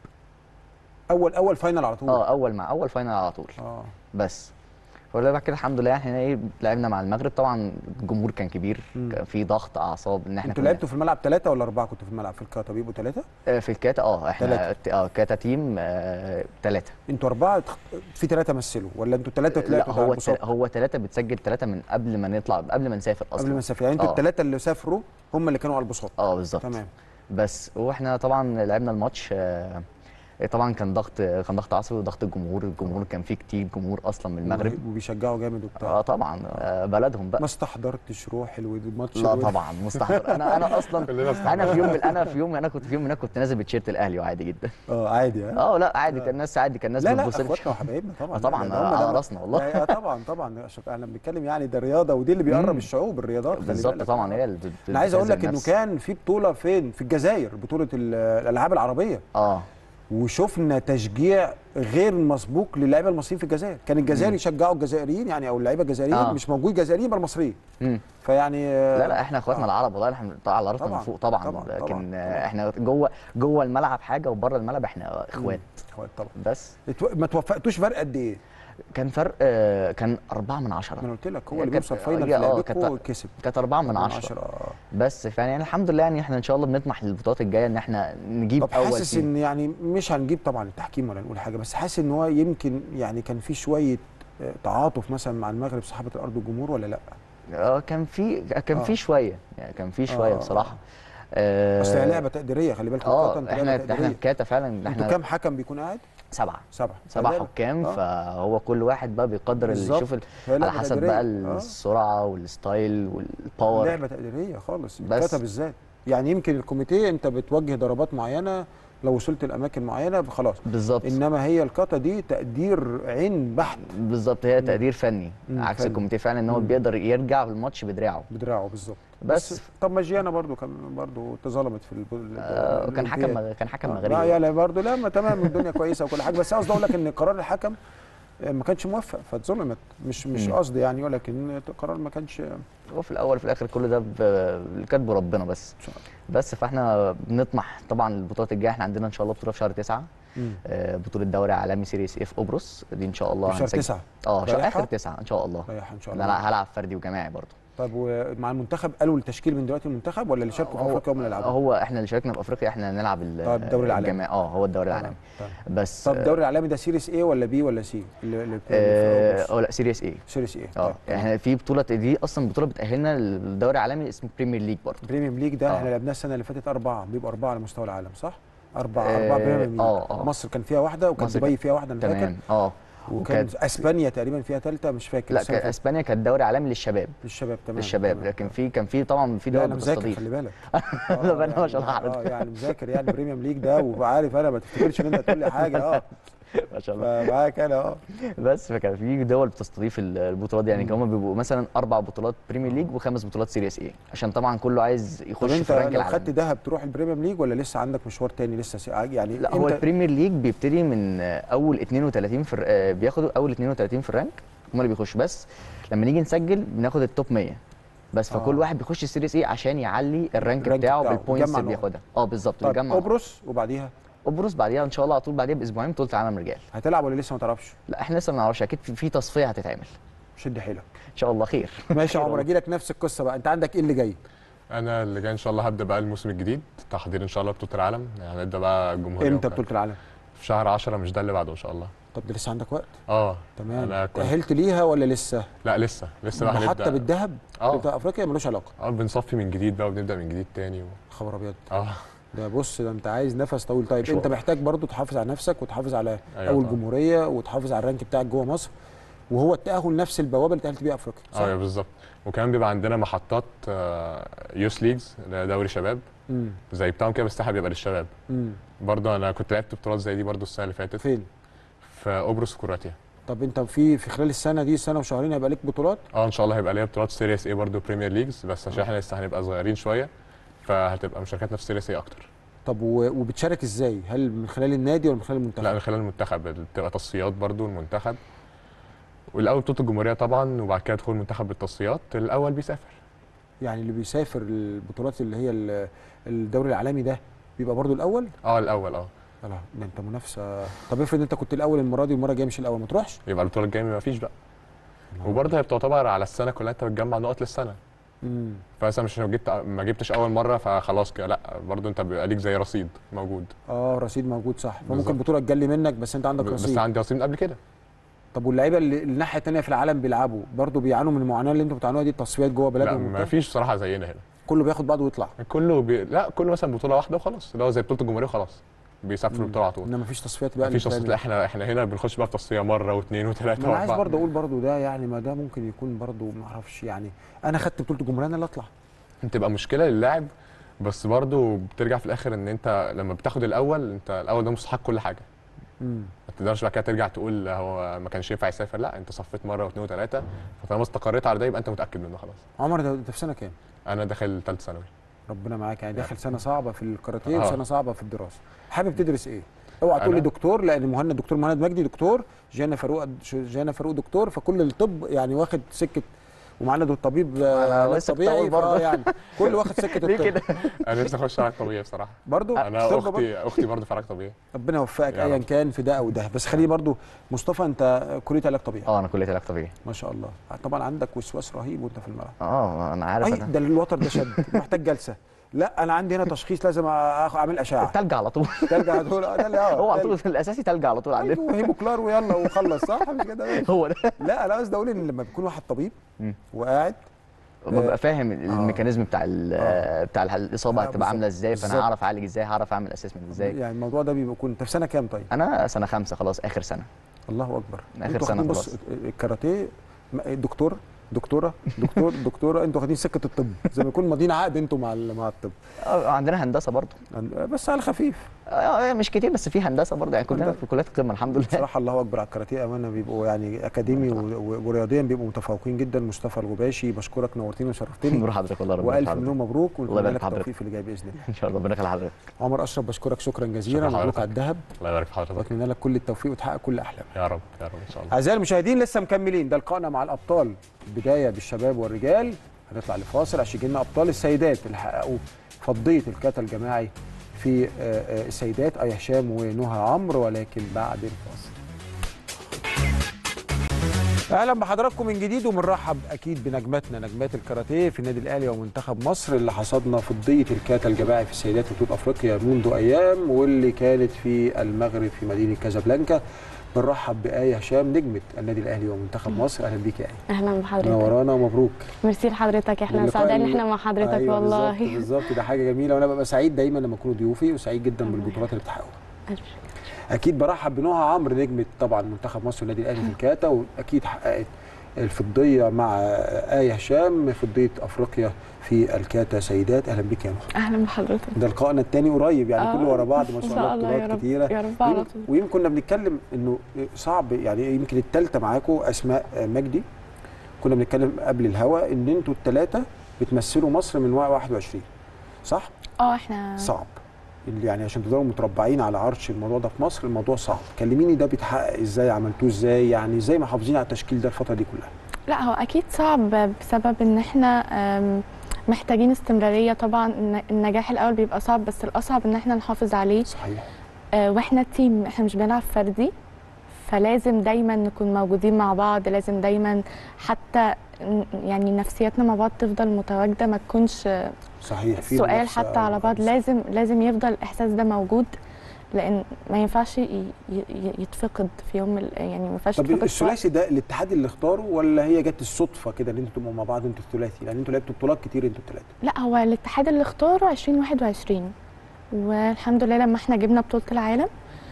أول أول فاينل على طول اه اول مع اول فاينل على طول اه بس فولا بعد كده الحمد لله احنا ايه لعبنا مع المغرب طبعا الجمهور كان كبير مم. كان في ضغط اعصاب ان احنا أنتوا كنا- لعبتوا في الملعب ثلاثة ولا أربعة كنتوا في الملعب في الكاتا بيبقوا ثلاثة آه، في الكاتا اه احنا تلاتة. اه كاتا تيم ثلاثه أنتوا أربعة تخ- في ثلاثة مثلوا ولا أنتوا ثلاثة لا طلعتوا هو تعبوا تل... هو ثلاثة بتسجل ثلاثة من قبل ما نطلع قبل ما نسافر اصلا قبل ما نسافر يعني أنتوا آه. الثلاثة اللي سافروا هم اللي كانوا على البساط اه بالظبط تمام بس واحنا طبعا لعبنا الماتش آه، طبعا كان ضغط كان ضغط عصبي وضغط الجمهور الجمهور كان فيه كتير جمهور اصلا من المغرب وبيشجعوا جامد وبتاع اه طبعا آه، بلدهم بقى ما استحضرتش روح الود- الماتش لا الود- طبعا مستحضر انا انا اصلا كلنا استحضرنا. انا في يوم من انا في يوم انا كنت في يوم من انا كنت نازل بتيشيرت الاهلي وعادي جدا اه عادي ها اه لا عادي كان الناس عادي كان الناس لا لا بتبص لي. اخواتنا وحبايبنا طبعا آه طبعاً، لا، ده هم على ده- راسنا والله. لا، آه طبعا طبعا عشان احنا بنتكلم يعني ده رياضه ودي اللي بيقرب مم. الشعوب الرياضات خلي بالظبط بالك. طبعا هي اللي بت- انا عايز اقول بتهز لك انه النفس. كان في بطوله فين في الجزائر بطوله ال- الالعاب العربيه اه وشفنا تشجيع غير مسبوق للاعيبه المصريين في الجزائر كان الجزائر يشجعوا الجزائريين يعني او اللعيبه الجزائريين آه. مش موجود جزائريين بل مصريين مم. فيعني آه، لا لا احنا اخواتنا آه. العرب والله احنا على راسنا من طبعاً، فوق طبعا, طبعاً، لكن طبعاً، آه، طبعاً. احنا جوه جوه الملعب حاجه وبره الملعب احنا اخوات اخوات طبعا بس اتو- ما توفقتوش فرق قد ايه؟ كان فرق آه، كان أربعة من ما انا عشرة قلت لك هو هي اللي كانت- بيوصل فاينل في هي- آه، لعبكم كانت- كسب كانت أربعة من أربعة عشرة آه. بس فيعني الحمد لله يعني احنا ان شاء الله بنطمح للبطولات الجايه ان احنا نجيب طب اول حاسس تيم. ان يعني مش هنجيب طبعا التحكيم ولا نقول حاجه بس حاسس ان هو يمكن يعني كان في شويه آه، تعاطف مثلا مع المغرب صحابه الارض والجمهور ولا لا؟ اه كان في كان آه. في شويه يعني كان في شويه آه. بصراحه آه، اصل هي لعبه تقديريه خلي بالك اه القطن احنا لعبة احنا تقديرية. في كاتا فعلا انتوا احنا كام حكم بيكون قاعد؟ سبعه سبعه سبع فلعبة- حكام آه. فهو كل واحد بقى بيقدر اللي بالظبط. يشوف ال- هي على لعبة حسب تقديرية. بقى آه. السرعه والستايل والباور لعبه تقديريه خالص بس. الكاتا بالذات يعني يمكن الكوميتيه انت بتوجه ضربات معينه لو وصلت لاماكن معينه خلاص بالظبط انما هي الكاتا دي تقدير عين بحت بالظبط هي تقدير فني مم، عكس فني. الكوميتيه فعلا ان هو مم. بيقدر يرجع الماتش بدراعه بدراعه بالظبط بس طب ماجيانا برضو كان برضو اتظلمت في الب- آه كان حكم الأولمبياد. مغ- كان حكم آه، مغربي لا يعني برضه لا ما تمام الدنيا كويسه وكل حاجه بس قصدي اقول لك ان قرار الحكم ما كانش موفق فاتظلمت مش مش مم. قصد يعني ولكن القرار ما كانش هو في الاول وفي الاخر كل ده ب- اللي كاتبه ربنا بس إن شاء الله. بس فاحنا بنطمح طبعا البطولات الجايه احنا عندنا ان شاء الله بطوله في شهر تسعة مم. آه، بطوله دوري عالمي سيريس اف قبرص دي ان شاء الله في شهر هنسجل- تسعة اه شهر رايحة؟ اخر تسعة ان شاء الله رايح ان شاء لا الله لا هلعب فردي وجماعي برضه طب ومع المنتخب قالوا التشكيل من دلوقتي المنتخب ولا اللي شاركوا في هو- افريقيا هم اللي يلعبوا؟ هو احنا اللي شاركنا في افريقيا احنا هنلعب ال- طب الدوري العالمي. الجماعي اه هو الدوري العالمي طب بس طب الدوري العالمي ده سيريس ايه ولا بي ولا سي؟ اللي اللي اه آه، لا سيريس ايه سيريس ايه؟ اه طيب. احنا في بطوله دي اصلا بطوله بتاهلنا للدوري العالمي اسمه بريمير ليج برضه بريميوم ليج ده آه. احنا لعبناه السنه اللي فاتت اربعه بيبقى اربعه على مستوى العالم صح؟ اربعه آه، اربعه بريميوم ليج آه، آه. مصر كان فيها واحده وكان مصر دبي كان- فيها واحده انا فاكر تمام اه وكان وكانت اسبانيا تقريبا فيها ثالثه مش فاكر لا السنة اللي كان فاتت. اسبانيا كانت دوري عالمي للشباب للشباب تمام للشباب تمام. لكن في كان في طبعا في لا دول انا مذاكر بتستضيف خلي بالك لا، بقى أنا ما شاء الله اه حضرتك. يعني مذاكر يعني بريميوم ليج ده وعارف انا ما تفتكرش ان انت تقول لي حاجه اه ما شاء الله فمعاك انا اه بس فكان في دول بتستضيف ال- البطولات دي يعني هم بيبقوا مثلا اربع بطولات بريمير ليج وخمس بطولات سيريس اي عشان طبعا كله عايز طب يخش انت في الرانك لو خدت العالمي دهب تروح البريميوم ليج ولا لسه عندك مشوار تاني لسه سي... يعني لا هو انت البريمير ليج بيبتدي من آه، اول 32 في الر- آه، بياخدوا اول 32 في الرانك هم اللي بيخشوا بس لما نيجي نسجل بناخد التوب 100 بس فكل آه. واحد بيخش السيريس اي عشان يعلي الرانك الرانك بتاعه بتاعه، بالبوينتس يجمع اللي نقط. بياخدها اه بالظبط طب بيجمع نقط. قبرص وبعديها قبرص بعديها ان شاء الله على طول بعديها باسبوعين بطوله العالم رجال هتلعب ولا لسه ما تعرفش لا احنا لسه ما نعرفش اكيد في- في تصفيه هتتعمل شد حيلك ان شاء الله خير ماشي يا خير عمر اجي لك نفس القصه بقى انت عندك ايه اللي جاي انا اللي جاي ان شاء الله هبدا بقى الموسم الجديد تحضير ان شاء الله بطوله العالم يعني هنبدا بقى الجمهوريه امتى وكده. بطوله العالم في شهر 10 مش ده اللي بعده ان شاء الله طب ده لسه عندك وقت اه تمام انا كنت تاهلت ليها ولا لسه لا لسه لسه بقى حتى هنبدا بالذهب اه بتاع افريقيا ملوش علاقه اه بنصفي من جديد بقى وبنبدا من جديد تاني و... خبر ابيض اه ده بص ده انت عايز نفس طويل طيب مشوار. انت محتاج برضو تحافظ على نفسك وتحافظ على أيوة اول طبعا. جمهوريه وتحافظ على الرانك بتاعك جوه مصر وهو التاهل نفس البوابه اللي تاهلت بيها افريقيا صح؟ اه بالظبط وكمان بيبقى عندنا محطات يوس ليجز اللي هي دوري شباب امم زي بتاعهم كده بس بيبقى للشباب امم برضه انا كنت لعبت بطولات زي دي برضه السنه اللي فاتت فين؟ في قبرص وكرواتيا طب انت في في خلال السنه دي سنه وشهرين هيبقى لك بطولات اه ان شاء الله هيبقى ليا بطولات سيريس اي برضه بريمير ليجز بس عشان احنا لسه هنبقى صغيرين شويه فهتبقى مشاركاتنا في سيريس اي اكتر طب و- وبتشارك ازاي؟ هل من خلال النادي ولا من خلال المنتخب؟ لا من خلال المنتخب بتبقى تصفيات برضه المنتخب والاول بطوله الجمهوريه طبعا وبعد كده دخول المنتخب بالتصفيات الاول بيسافر يعني اللي بيسافر البطولات اللي هي ال- الدوري العالمي ده بيبقى برضو الاول؟ اه الاول اه لا ده انت منافسه طب افرض انت كنت الاول المره دي والمره الجايه مش الاول ما تروحش؟ يبقى البطوله الجايه ما فيش بقى وبرضه هي بتعتبر على السنه كلها انت بتجمع نقط للسنه امم فمثلا مش لو جبت ما جبتش اول مره فخلاص كده لا برضه انت بيبقى ليك زي رصيد موجود اه رصيد موجود صح فممكن بالظبط. بطوله تجلي منك بس انت عندك بس رصيد عندي رصيد من قبل كده طب واللعيبه اللي الناحيه الثانيه في العالم بيلعبوا برضو بيعانوا من المعاناه اللي انتوا بتعانوها دي التصفيات جوه لا بلادهم ما وبتاع؟ فيش صراحه زينا هنا كله بياخد بعضه ويطلع كله بي... لا كله مثلا بطوله واحده وخلاص اللي هو زي بطوله الجمهوريه وخلاص بيسافروا مم. البطوله على طول انما مفيش تصفيات بقى مفيش اللي تصفيات بتعمل. لا احنا احنا هنا بنخش بقى في تصفيه مره واثنين وثلاثه ما انا عايز واربعه برضه اقول برضه ده يعني ما ده ممكن يكون برضه ما اعرفش يعني انا خدت بطوله الجمهوريه انا اللي اطلع بتبقى مشكله للاعب بس برضه بترجع في الاخر ان انت لما بتاخد الاول انت الاول ده مستحق كل حاجه امم ما تقدرش بعد كده ترجع تقول هو ما كانش ينفع يسافر لا انت صفيت مره واثنين وثلاثه فطالما استقريت على ده يبقى انت متاكد منه خلاص عمر ده انت في سنه كام؟ انا داخل ثالث ثانوي ربنا معاك يعني داخل سنه صعبه في الكاراتيه آه. وسنه صعبه في الدراسه حابب تدرس ايه؟ اوعى تقول لي أنا؟ دكتور لان مهند دكتور مهند مجدي دكتور جانا فاروق جانا فاروق دكتور فكل الطب يعني واخد سكه ومعانا دكتور طبيب آه، أنا لسه كنت هقول طبيعي برضه. آه يعني كل واخد سكه ليه الطب كده؟ انا نفسي اخش علاج طبيعي بصراحه برضه انا طب برضه. اختي اختي برضه في علاج طبيعي ربنا يوفقك يا ايا رب. كان في ده او ده بس خليني برضه مصطفى انت كليه علاج طبيعي اه انا كليه علاج طبيعي ما شاء الله طبعا عندك وسواس رهيب وانت في الملعب اه انا عارف اي انا ده الوتر ده شد محتاج جلسه لا انا عندي هنا تشخيص لازم آخ- اعمل اشعه التلج على طول ترجع تقول اه ده اللي اه هو على ده طول الاساسي تلج على طول عندنا ايوه هيموكلار ويلا وخلص صح مش كده ماشي. هو ده لا انا قصدي اقول ان لما بيكون واحد طبيب مم. وقاعد ببقى فاهم الميكانيزم بتاع ال- آه. بتاع الح- الاصابه آه، هتبقى عامله بالظبط. ازاي فانا بالظبط. هعرف اعالج ازاي هعرف اعمل اسسمنت ازاي يعني الموضوع ده بيكون انت في سنه كام طيب؟ انا سنه خمسه خلاص اخر سنه الله اكبر آخر انتوا سنة واخدين بص خلاص. الكاراتيه م- دكتور دكتوره دكتور دكتوره انتوا واخدين سكه الطب زي ما يكون ماضيين عقد انتوا مع ال- مع الطب آه، عندنا هندسه برضو بس على خفيف آه، مش كتير بس في هندسه برضه يعني كلنا هندسة. في كليات القمه الحمد لله بصراحه الله اكبر على الكاراتيه امانه بيبقوا يعني اكاديمي و- و- ورياضيا بيبقوا متفوقين جدا مصطفى الغباشي بشكرك نورتني وشرفتني نور حضرتك والله ربنا والف يخليك. مليون مبروك الله ونتمنى يبارك لك في حضرتك. التوفيق في اللي جاي باذن الله ان شاء الله ربنا يخلي حضرتك عمر اشرف بشكرك شكرا جزيلا شكرا مبروك حضرتك. على الذهب الله يبارك في حضرتك واتمنى لك كل التوفيق وتحقق كل احلامك يا رب يا رب ان شاء الله اعزائي المشاهدين لسه مكملين ده لقائنا مع الابطال بدايه بالشباب والرجال هنطلع لفاصل عشان يجي لنا ابطال السيدات اللي حققوا فضيه الكاتا الجماعي في آه، آه، السيدات اي هشام ونهى عمرو ولكن بعد الفاصل اهلا بحضراتكم من جديد وبنرحب اكيد بنجماتنا نجمات الكاراتيه في النادي الاهلي ومنتخب مصر اللي حصدنا فضيه الكاتا الجماعي في السيدات بطوله افريقيا منذ ايام واللي كانت في المغرب في مدينه كازابلانكا بنرحب بآية هشام نجمة النادي الأهلي ومنتخب مصر أهلا بيك يا آية اهلا بحضرتك منورانا ومبروك ميرسي لحضرتك احنا واللقاء سعداء ان اللي- احنا مع حضرتك أيوة والله بالظبط بالظبط ده حاجة جميلة وأنا ببقى سعيد دايما لما يكونوا ضيوفي وسعيد جدا بالبطولات اللي بتحققوها اكيد برحب بنهى عمرو نجمه طبعا منتخب مصر والنادي الاهلي في الكاتا واكيد حققت الفضيه مع ايه هشام فضيه افريقيا في الكاتا سيدات اهلا بك يا نهى اهلا بحضرتك ده لقائنا الثاني قريب يعني آه، كله ورا بعض ما إن شاء شاء الله الله يا بطولات رب، كتيره يا رب على ويم- طول. ويمكن كنا بنتكلم انه صعب يعني يمكن الثالثه معاكم اسماء مجدي كنا بنتكلم قبل الهوا ان انتوا الثلاثه بتمثلوا مصر من 21 صح؟ اه احنا صعب اللي يعني عشان تفضلوا متربعين على عرش الموضوع ده في مصر الموضوع صعب كلميني ده بيتحقق ازاي عملتوه ازاي يعني ازاي محافظين على التشكيل ده الفتره دي كلها لا هو اكيد صعب بسبب ان احنا أم، محتاجين استمراريه طبعا الن- النجاح الاول بيبقى صعب بس الاصعب ان احنا نحافظ عليه صحيح آه، واحنا تيم احنا مش بنلعب فردي فلازم دايما نكون موجودين مع بعض لازم دايما حتى ن- يعني نفسياتنا مع بعض تفضل متواجده ما تكونش آه، صحيح في سؤال منافسة حتى على بعض ومنافسة. لازم لازم يفضل الاحساس ده موجود لان ما ينفعش ي- ي- يتفقد في يوم من ال- يعني ما ينفعش طب يتفقد في وقت. الثلاثي ده الاتحاد اللي اختاره ولا هي جت الصدفه كده ان انتوا تبقوا مع بعض انتوا الثلاثي لان انتوا لعبتوا بطولات كتير انتوا الثلاثه لا هو الاتحاد اللي اختاره 2021 والحمد لله لما احنا جبنا بطولة العالم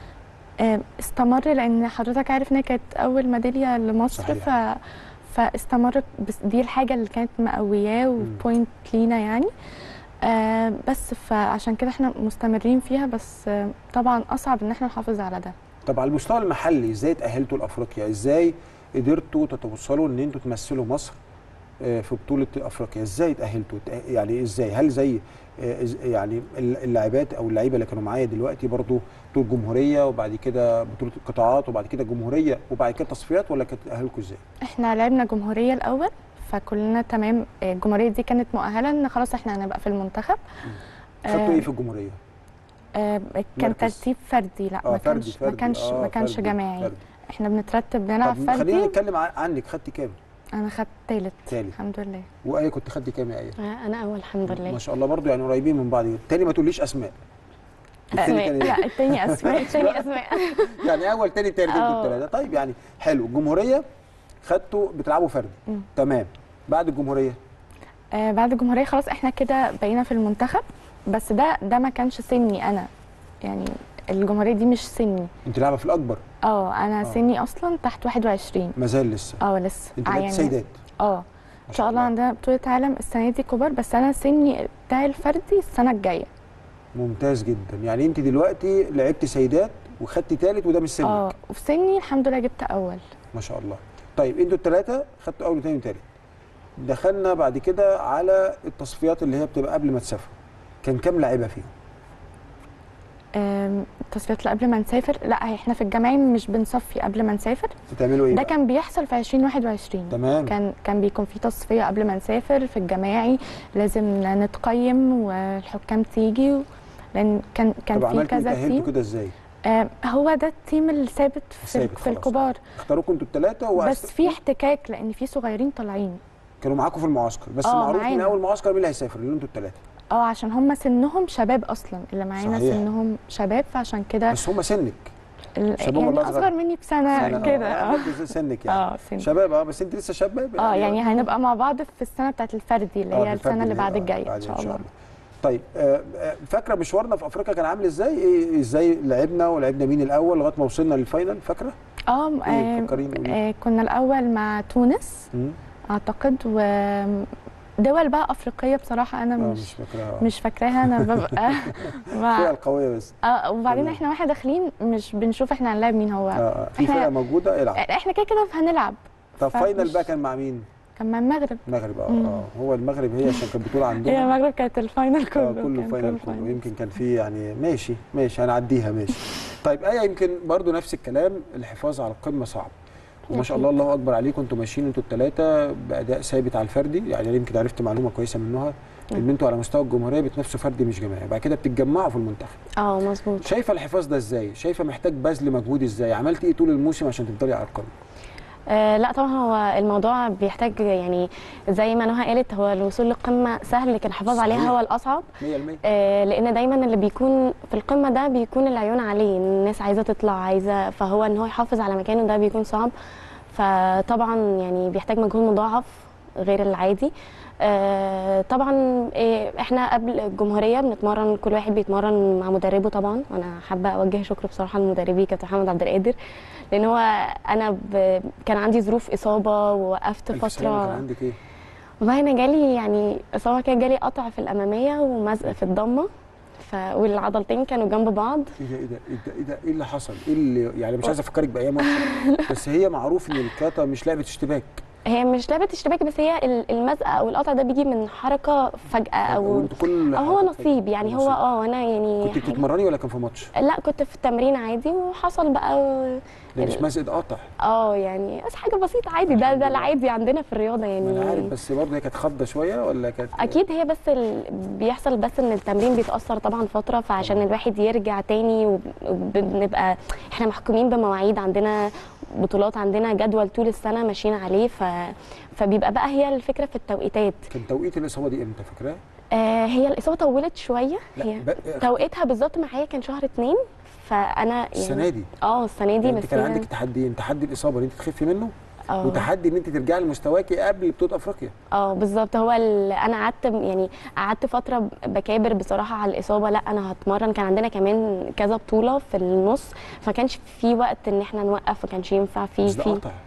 آه، استمر لان حضرتك عارف ان هي كانت اول ميداليه لمصر صحيح. ف فاستمرت بس دي الحاجه اللي كانت مقوياه وبوينت لينا يعني آه بس فعشان كده احنا مستمرين فيها بس آه طبعا اصعب ان احنا نحافظ على ده طب على المستوى المحلي ازاي تاهلتوا لافريقيا ازاي قدرتوا تتوصلوا ان انتوا تمثلوا مصر آه، في بطوله افريقيا ازاي تاهلتوا تأ- يعني ازاي هل زي آه، إز- يعني الل- اللاعبات او اللعيبه اللي كانوا معايا دلوقتي برضو بطوله جمهوريه وبعد كده بطوله القطاعات وبعد كده جمهوريه وبعد كده تصفيات ولا كانت تاهلكم ازاي احنا لعبنا جمهوريه الاول فكلنا تمام آه، الجمهوريه دي كانت مؤهله ان خلاص احنا هنبقى في المنتخب خدتوا آه، ايه في الجمهوريه آه، كان مركز. ترتيب فردي لا اه ما فردي كانش ما فردي كانش آه ما كانش فردي، جماعي فردي. احنا بنترتب بنلعب طب خلينا فردي نتكلم ع- عنك خدتي كام انا خدت تالت تالت. الحمد لله وايه كنت خدتي كام يا ايه انا اول الحمد ما لله شاء الله برضو يعني قريبين من بعض التاني ما تقوليش اسماء التاني كان إيه؟ لا التاني اسماء تاني اسماء يعني اول تاني تالت انتوا آه. التلاته طيب يعني حلو الجمهوريه خدتوا بتلعبوا فردي مم. تمام بعد الجمهوريه آه بعد الجمهوريه خلاص احنا كده بقينا في المنتخب بس ده ده ما كانش سني انا يعني الجمهوريه دي مش سني انت لعبه في الاكبر اه انا آه. سني اصلا تحت 21 ما زال لسه اه لسه انت آه، لعبت سيدات اه ان شاء الله عندنا بطوله عالم السنه دي كبار بس انا سني بتاع الفردي السنه الجايه ممتاز جدا يعني انت دلوقتي لعبت سيدات وخدتي تالت وده مش سنك اه وفي سني الحمد لله جبت اول ما شاء الله طيب انتوا الثلاثه خدتوا اول وثاني وثالث دخلنا بعد كده على التصفيات اللي هي بتبقى قبل ما تسافروا كان كام لاعيبه فيهم آم، التصفيات اللي قبل ما نسافر لا احنا في الجامعي مش بنصفي قبل ما نسافر بتعملوا ايه ده بقى؟ كان بيحصل في 2021 تمام كان كان بيكون في تصفيه قبل ما نسافر في الجماعي لازم نتقيم والحكام تيجي و- لان كان كان طب في عملتوا كذا تاهلتوا تيم كده ازاي آم، هو ده التيم الثابت في, ثابت في خلاص. الكبار اختاروكم انتوا الثلاثه بس في احتكاك لان في صغيرين طالعين كانوا معاكم في المعسكر بس اه، معروف من معانا. اول معسكر مين اللي هيسافر اللي انتوا الثلاثه اه عشان هم سنهم شباب اصلا اللي معانا صحيح. سنهم شباب فعشان كده بس هم سنك ال- شباب يعني ولا أصغر؟ اصغر مني بسنه سنة، كده اه اه برضه سنك يعني اه سن شباب اه بس انت لسه شباب اه يعني هنبقى مع بعض في السنه بتاعت الفردي اللي آه، هي بالفرد السنه اللي بعد آه، الجايه بعد ان شاء الله طيب آه، آه، فاكره مشوارنا في افريقيا كان عامل ازاي؟ ايه ازاي لعبنا ولعبنا مين الاول لغايه ما وصلنا للفاينل فاكره؟ اه ايه آه، فكريني قولي. آه، كنا الاول مع تونس مم. اعتقد و دول بقى افريقيه بصراحه انا آه، مش مش فاكراها مش فاكراها انا ببقى الفرقه مع القويه بس اه وبعدين تمام. احنا واحنا داخلين مش بنشوف احنا هنلاعب مين هو آه، آه. في إحنا- فرقه موجوده العب احنا كده كده هنلعب طب ف- فاينل مش- بقى كان مع مين؟ كان مع المغرب المغرب اه مم. اه هو المغرب هي عشان كانت بطوله عندهم هي المغرب كانت الفاينل كله اه كله كان فاينل كله كله فاينل. يمكن كان في يعني ماشي ماشي هنعديها ماشي طيب ايه يمكن برضو نفس الكلام الحفاظ على القمه صعب وما شاء الله الله اكبر عليكم انتوا ماشيين انتوا الثلاثه باداء ثابت على الفردي يعني أنا يمكن عرفت معلومه كويسه منها ان انتوا على مستوى الجمهوريه بتنافسوا فردي مش جماعي بعد كده بتتجمعوا في المنتخب اه مظبوط شايفه الحفاظ ده ازاي شايفه محتاج بذل مجهود ازاي عملت ايه طول الموسم عشان تفضلي على القمه آه لا طبعا هو الموضوع بيحتاج يعني زي ما نهى قالت هو الوصول للقمه سهل لكن الحفاظ عليها صحيح. هو الاصعب 100% آه لان دايما اللي بيكون في القمه ده بيكون العيون عليه الناس عايزه تطلع عايزه فهو ان هو يحافظ على مكانه ده بيكون صعب فطبعا يعني بيحتاج مجهود مضاعف غير العادي آه طبعا آه، احنا قبل الجمهوريه بنتمرن كل واحد بيتمرن مع مدربه طبعا انا حابه اوجه شكر بصراحه لمدربي كابتن محمد عبد القادر لان هو انا ب... كان عندي ظروف اصابه ووقفت ألف سلامة، كان فتره عندك ايه والله انا جالي يعني اصابه كده جالي قطع في الاماميه ومزق في الضمه ف... والعضلتين كانوا جنب بعض ايه ده ايه ده ايه ده ايه ده ايه اللي حصل؟ ايه اللي يعني مش عايز افكرك بايام وحشه بس هي معروف ان الكاتا مش لعبه اشتباك هي مش لعبه اشتباك بس هي ال- المزق او القطع ده بيجي من حركه فجاه او انتوا كل او هو حركة نصيب يعني هو نصيب. اه انا يعني كنت بتتمرني ولا كان في ماتش؟ لا كنت في التمرين عادي وحصل بقى ده مش ال- مسجد قطع اه يعني بس حاجه بسيطه عادي ده ده العادي عندنا في الرياضه ما يعني انا عارف بس برضه هي كانت خضه شويه ولا كانت اكيد هي بس ال... بيحصل بس ان التمرين بيتاثر طبعا فتره فعشان الواحد يرجع تاني وب- وبنبقى احنا محكومين بمواعيد عندنا بطولات عندنا جدول طول السنه ماشيين عليه ف... فبيبقى بقى هي الفكره في التوقيتات كان توقيت الاصابه دي امتى فاكراه؟ آه هي الاصابه طولت شويه لا هي بقى- توقيتها بالظبط معايا كان شهر اتنين فانا يعني السنه دي اه السنه دي يعني انت بس كان هي- عندك تحديين تحدي الاصابه ان انت تخفي منه اه وتحدي ان انت ترجعي لمستواكي قبل بطوله افريقيا اه بالظبط هو ال... انا قعدت يعني قعدت فتره بكابر بصراحه على الاصابه لا انا هتمرن كان عندنا كمان كذا بطوله في النص فما كانش في وقت ان احنا نوقف ما كانش ينفع في بس ده في قطع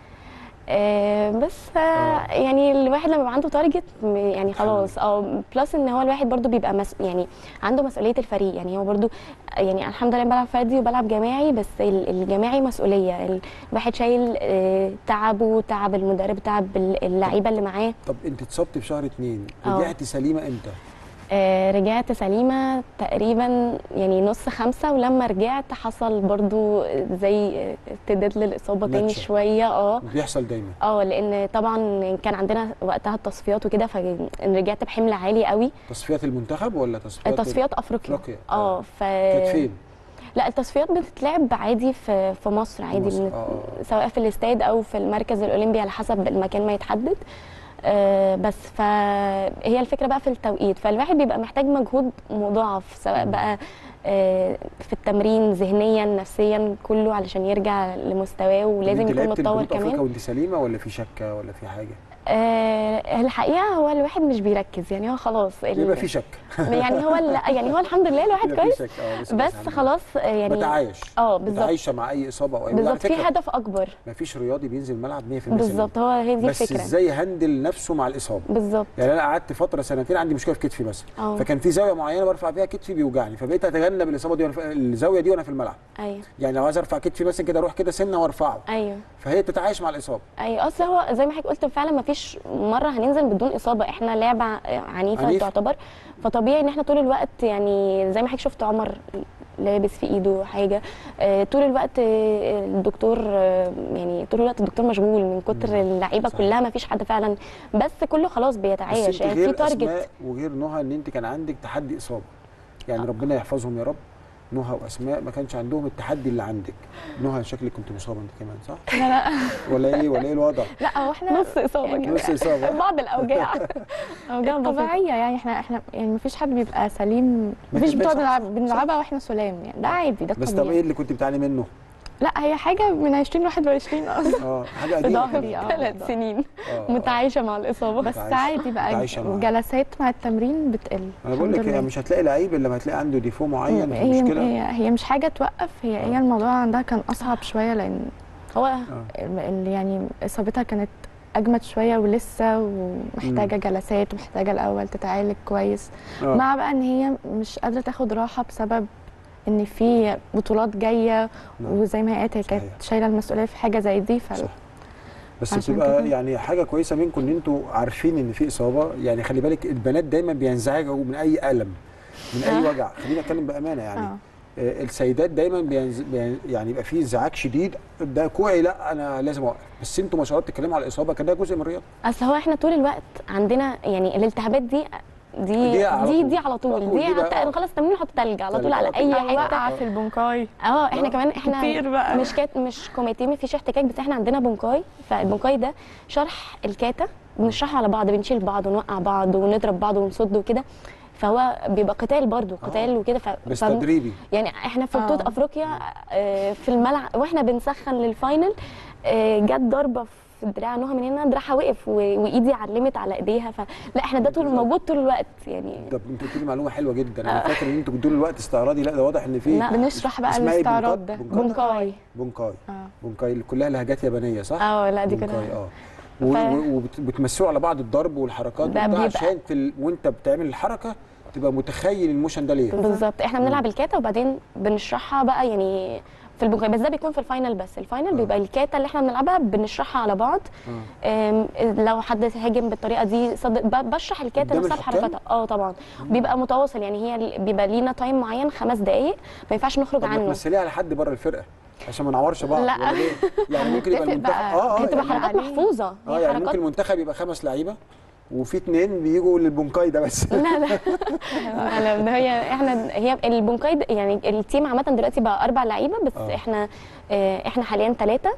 آه بس آه يعني الواحد لما بيبقى عنده تارجت م- يعني خلاص اه بلس ان هو الواحد برضو بيبقى مس يعني عنده مسؤوليه الفريق يعني هو برضو يعني الحمد لله بلعب فردي وبلعب جماعي بس ال- الجماعي مسؤوليه ال- الواحد شايل آه تعبه تعب المدرب تعب ال- اللعيبه اللي معاه طب انت اتصبت في شهر اتنين اه. رجعتي سليمه امتى؟ آه، رجعت سليمة تقريبا يعني نص خمسة ولما رجعت حصل برضو زي ارتداد للإصابة تاني نتشة. شوية اه بيحصل دايما اه لأن طبعا كان عندنا وقتها التصفيات وكده فرجعت بحمل عالي قوي تصفيات المنتخب ولا تصفيات تصفيات أفريقيا أفريقيا. اه ف كانت فين؟ لا التصفيات بتتلعب عادي في في مصر عادي مصر. بنت- آه. سواء في الاستاد او في المركز الاولمبي على حسب المكان ما يتحدد آه، بس فهي الفكره بقى في التوقيت فالواحد بيبقى محتاج مجهود مضاعف سواء بقى آه، في التمرين ذهنيا نفسيا كله علشان يرجع لمستواه ولازم انت يكون لعبت متطور البطولة افريقيا كمان وانت سليمه ولا في شكه ولا في حاجه؟ آه، الحقيقه هو الواحد مش بيركز يعني هو خلاص ال- يبقى في شك يعني هو ال- يعني هو الحمد لله الواحد يبقى في كويس شك اه بس خلاص آه، يعني بتعايش اه بالظبط متعايشه مع اي اصابه او اي وعلى بالظبط في فكرة هدف اكبر ما فيش رياضي بينزل الملعب 100% بالظبط هو هي سليم. دي بس الفكره ازاي هندل نفسه مع الاصابه بالظبط يعني انا قعدت فتره سنتين عندي مشكله في كتفي مثلا اه فكان في زاويه معينه برفع فيها كتفي بيوجعني فبقيت اتجنب الاصابه دي وأنا في- الزاويه دي وانا في الملعب ايوه يعني لو عايز ارفع كتفي مثلا كده اروح كده سنه وارفعه ايوه فهي تتعايش مع الاصابه ايوه اصل هو زي ما حضرتك قلت فعلا ما فيش مره هننزل بدون اصابه احنا لعبه عنيفه عنيف. تعتبر فطبيعي ان احنا طول الوقت يعني زي ما حضرتك شفت عمر لابس في ايده حاجه آه، طول الوقت آه، الدكتور آه، يعني طول الوقت الدكتور مشغول من كتر اللعيبه صح. كلها ما فيش حد فعلا بس كله خلاص بس بيتعايش انت يعني في غير تارجت اسماء وغير نهى ان انت كان عندك تحدي اصابه يعني ربنا يحفظهم يا رب نهى واسماء ما كانش عندهم التحدي اللي عندك نهى شكلك كنت مصابه انت كمان صح لا لا ولا ايه ولا ايه الوضع لا هو احنا نص اصابه يعني كده نص اصابه بعض الاوجاع اوجاع بسيطه طبيعيه يعني احنا احنا يعني مفيش حد بيبقى سليم ما مفيش تبقاش بتوع صح. بنلعب بنلعبها واحنا سلام يعني ده عادي ده بس طب طبيعي ايه اللي كنت بتعاني منه لا هي حاجه من 2021 اصلا اه حاجه في قديمه ظهري كمان. اه ثلاث سنين آه. متعايشه مع الاصابه بس متعايشة. عادي بقى متعايشة معاها. جلسات مع التمرين بتقل انا بقول الحمد لك هي لله. مش هتلاقي لعيب الا لما هتلاقي عنده ديفو معين في هي مشكله هي هي مش حاجه توقف هي هي الموضوع عندها كان اصعب شويه لان هو آه. ال- ال- يعني اصابتها كانت اجمد شويه ولسه ومحتاجه جلسات ومحتاجه الاول تتعالج كويس آه. مع بقى ان هي مش قادره تاخد راحه بسبب ان في بطولات جايه نعم. وزي ما هي قالت هي صحيح. كانت شايله المسؤوليه في حاجه زي دي ف صح بس عشان بتبقى كده. يعني حاجه كويسه منكم ان انتوا عارفين ان في اصابه يعني خلي بالك البنات دايما بينزعجوا من اي الم من اي آه. وجع خليني اتكلم بامانه يعني اه آه، السيدات دايما بينز... بين- يعني يبقى في انزعاج شديد ده كوعي لا انا لازم اوقف بس انتوا ما شاء الله بتتكلموا على الاصابه كان ده جزء من الرياضه اصل هو احنا طول الوقت عندنا يعني الالتهابات دي دي دي على دي طول. دي على طول على طول. دي دي بقى- هت- نخلص التمرين نحط تلج على تلج طول على على اي أو حته واقعه في البنكاي اه احنا آه. كمان احنا كتير بقى. مش كات مش كوميتيه مفيش احتكاك بس احنا عندنا بونكاي فالبونكاي ده شرح الكاتا بنشرحه على بعض بنشيل بعض ونوقع بعض ونضرب بعض ونصد وكده فهو بيبقى قتال برضو قتال وكده ف... بس ف- تدريبي يعني احنا في بطوله آه. افريقيا آه، في الملعب واحنا بنسخن للفاينل آه، جت ضربه في دراع نهى من هنا دراعها وقف و- وايدي علمت على ايديها فلا احنا ده طول موجود طول الوقت يعني طب انت قلت لي معلومه حلوه جدا انا فاكر ان انتوا طول الوقت استعراضي لا ده واضح ان في لا. بنشرح بقى اسمها ايه الاستعراض ده بونكاي؟ بونكاي بونكاي اه بونكاي كلها لهجات يابانيه صح؟ اه لا دي بونكاي كده اه ف- وبتمثلوا على بعض الضرب والحركات ده وبتاع بيبقى- عشان في ال... وانت بتعمل الحركه تبقى متخيل الموشن ده ليه بالظبط احنا بنلعب الكاتا وبعدين بنشرحها بقى يعني في البونكاي بس ده بيكون في الفاينل بس الفاينل بيبقى الكاتا اللي احنا بنلعبها بنشرحها على بعض آه. أم، لو حد هاجم بالطريقه دي صد... ب- بشرح الكاتا قدام نفسها الحكام؟ بحركاتها اه طبعا بيبقى متواصل يعني هي ال- بيبقى لينا تايم معين خمس دقائق ما ينفعش نخرج طب ما عنه تمثليها على حد بره الفرقه عشان ما نعورش بعض لا. ولا ليه؟ يعني ممكن يبقى هنتفق المنتخب بقى. اه اه هي بتبقى يعني حركات عليه. محفوظه اه هي يعني حركات ممكن المنتخب يبقى خمس لعيبه وفي اثنين بيجوا للبونكاي ده بس لا لا لا ده هي احنا هي البونكاي د- يعني التيم عامه دلوقتي بقى اربع لعيبه بس آه. احنا آه، احنا حاليا ثلاثه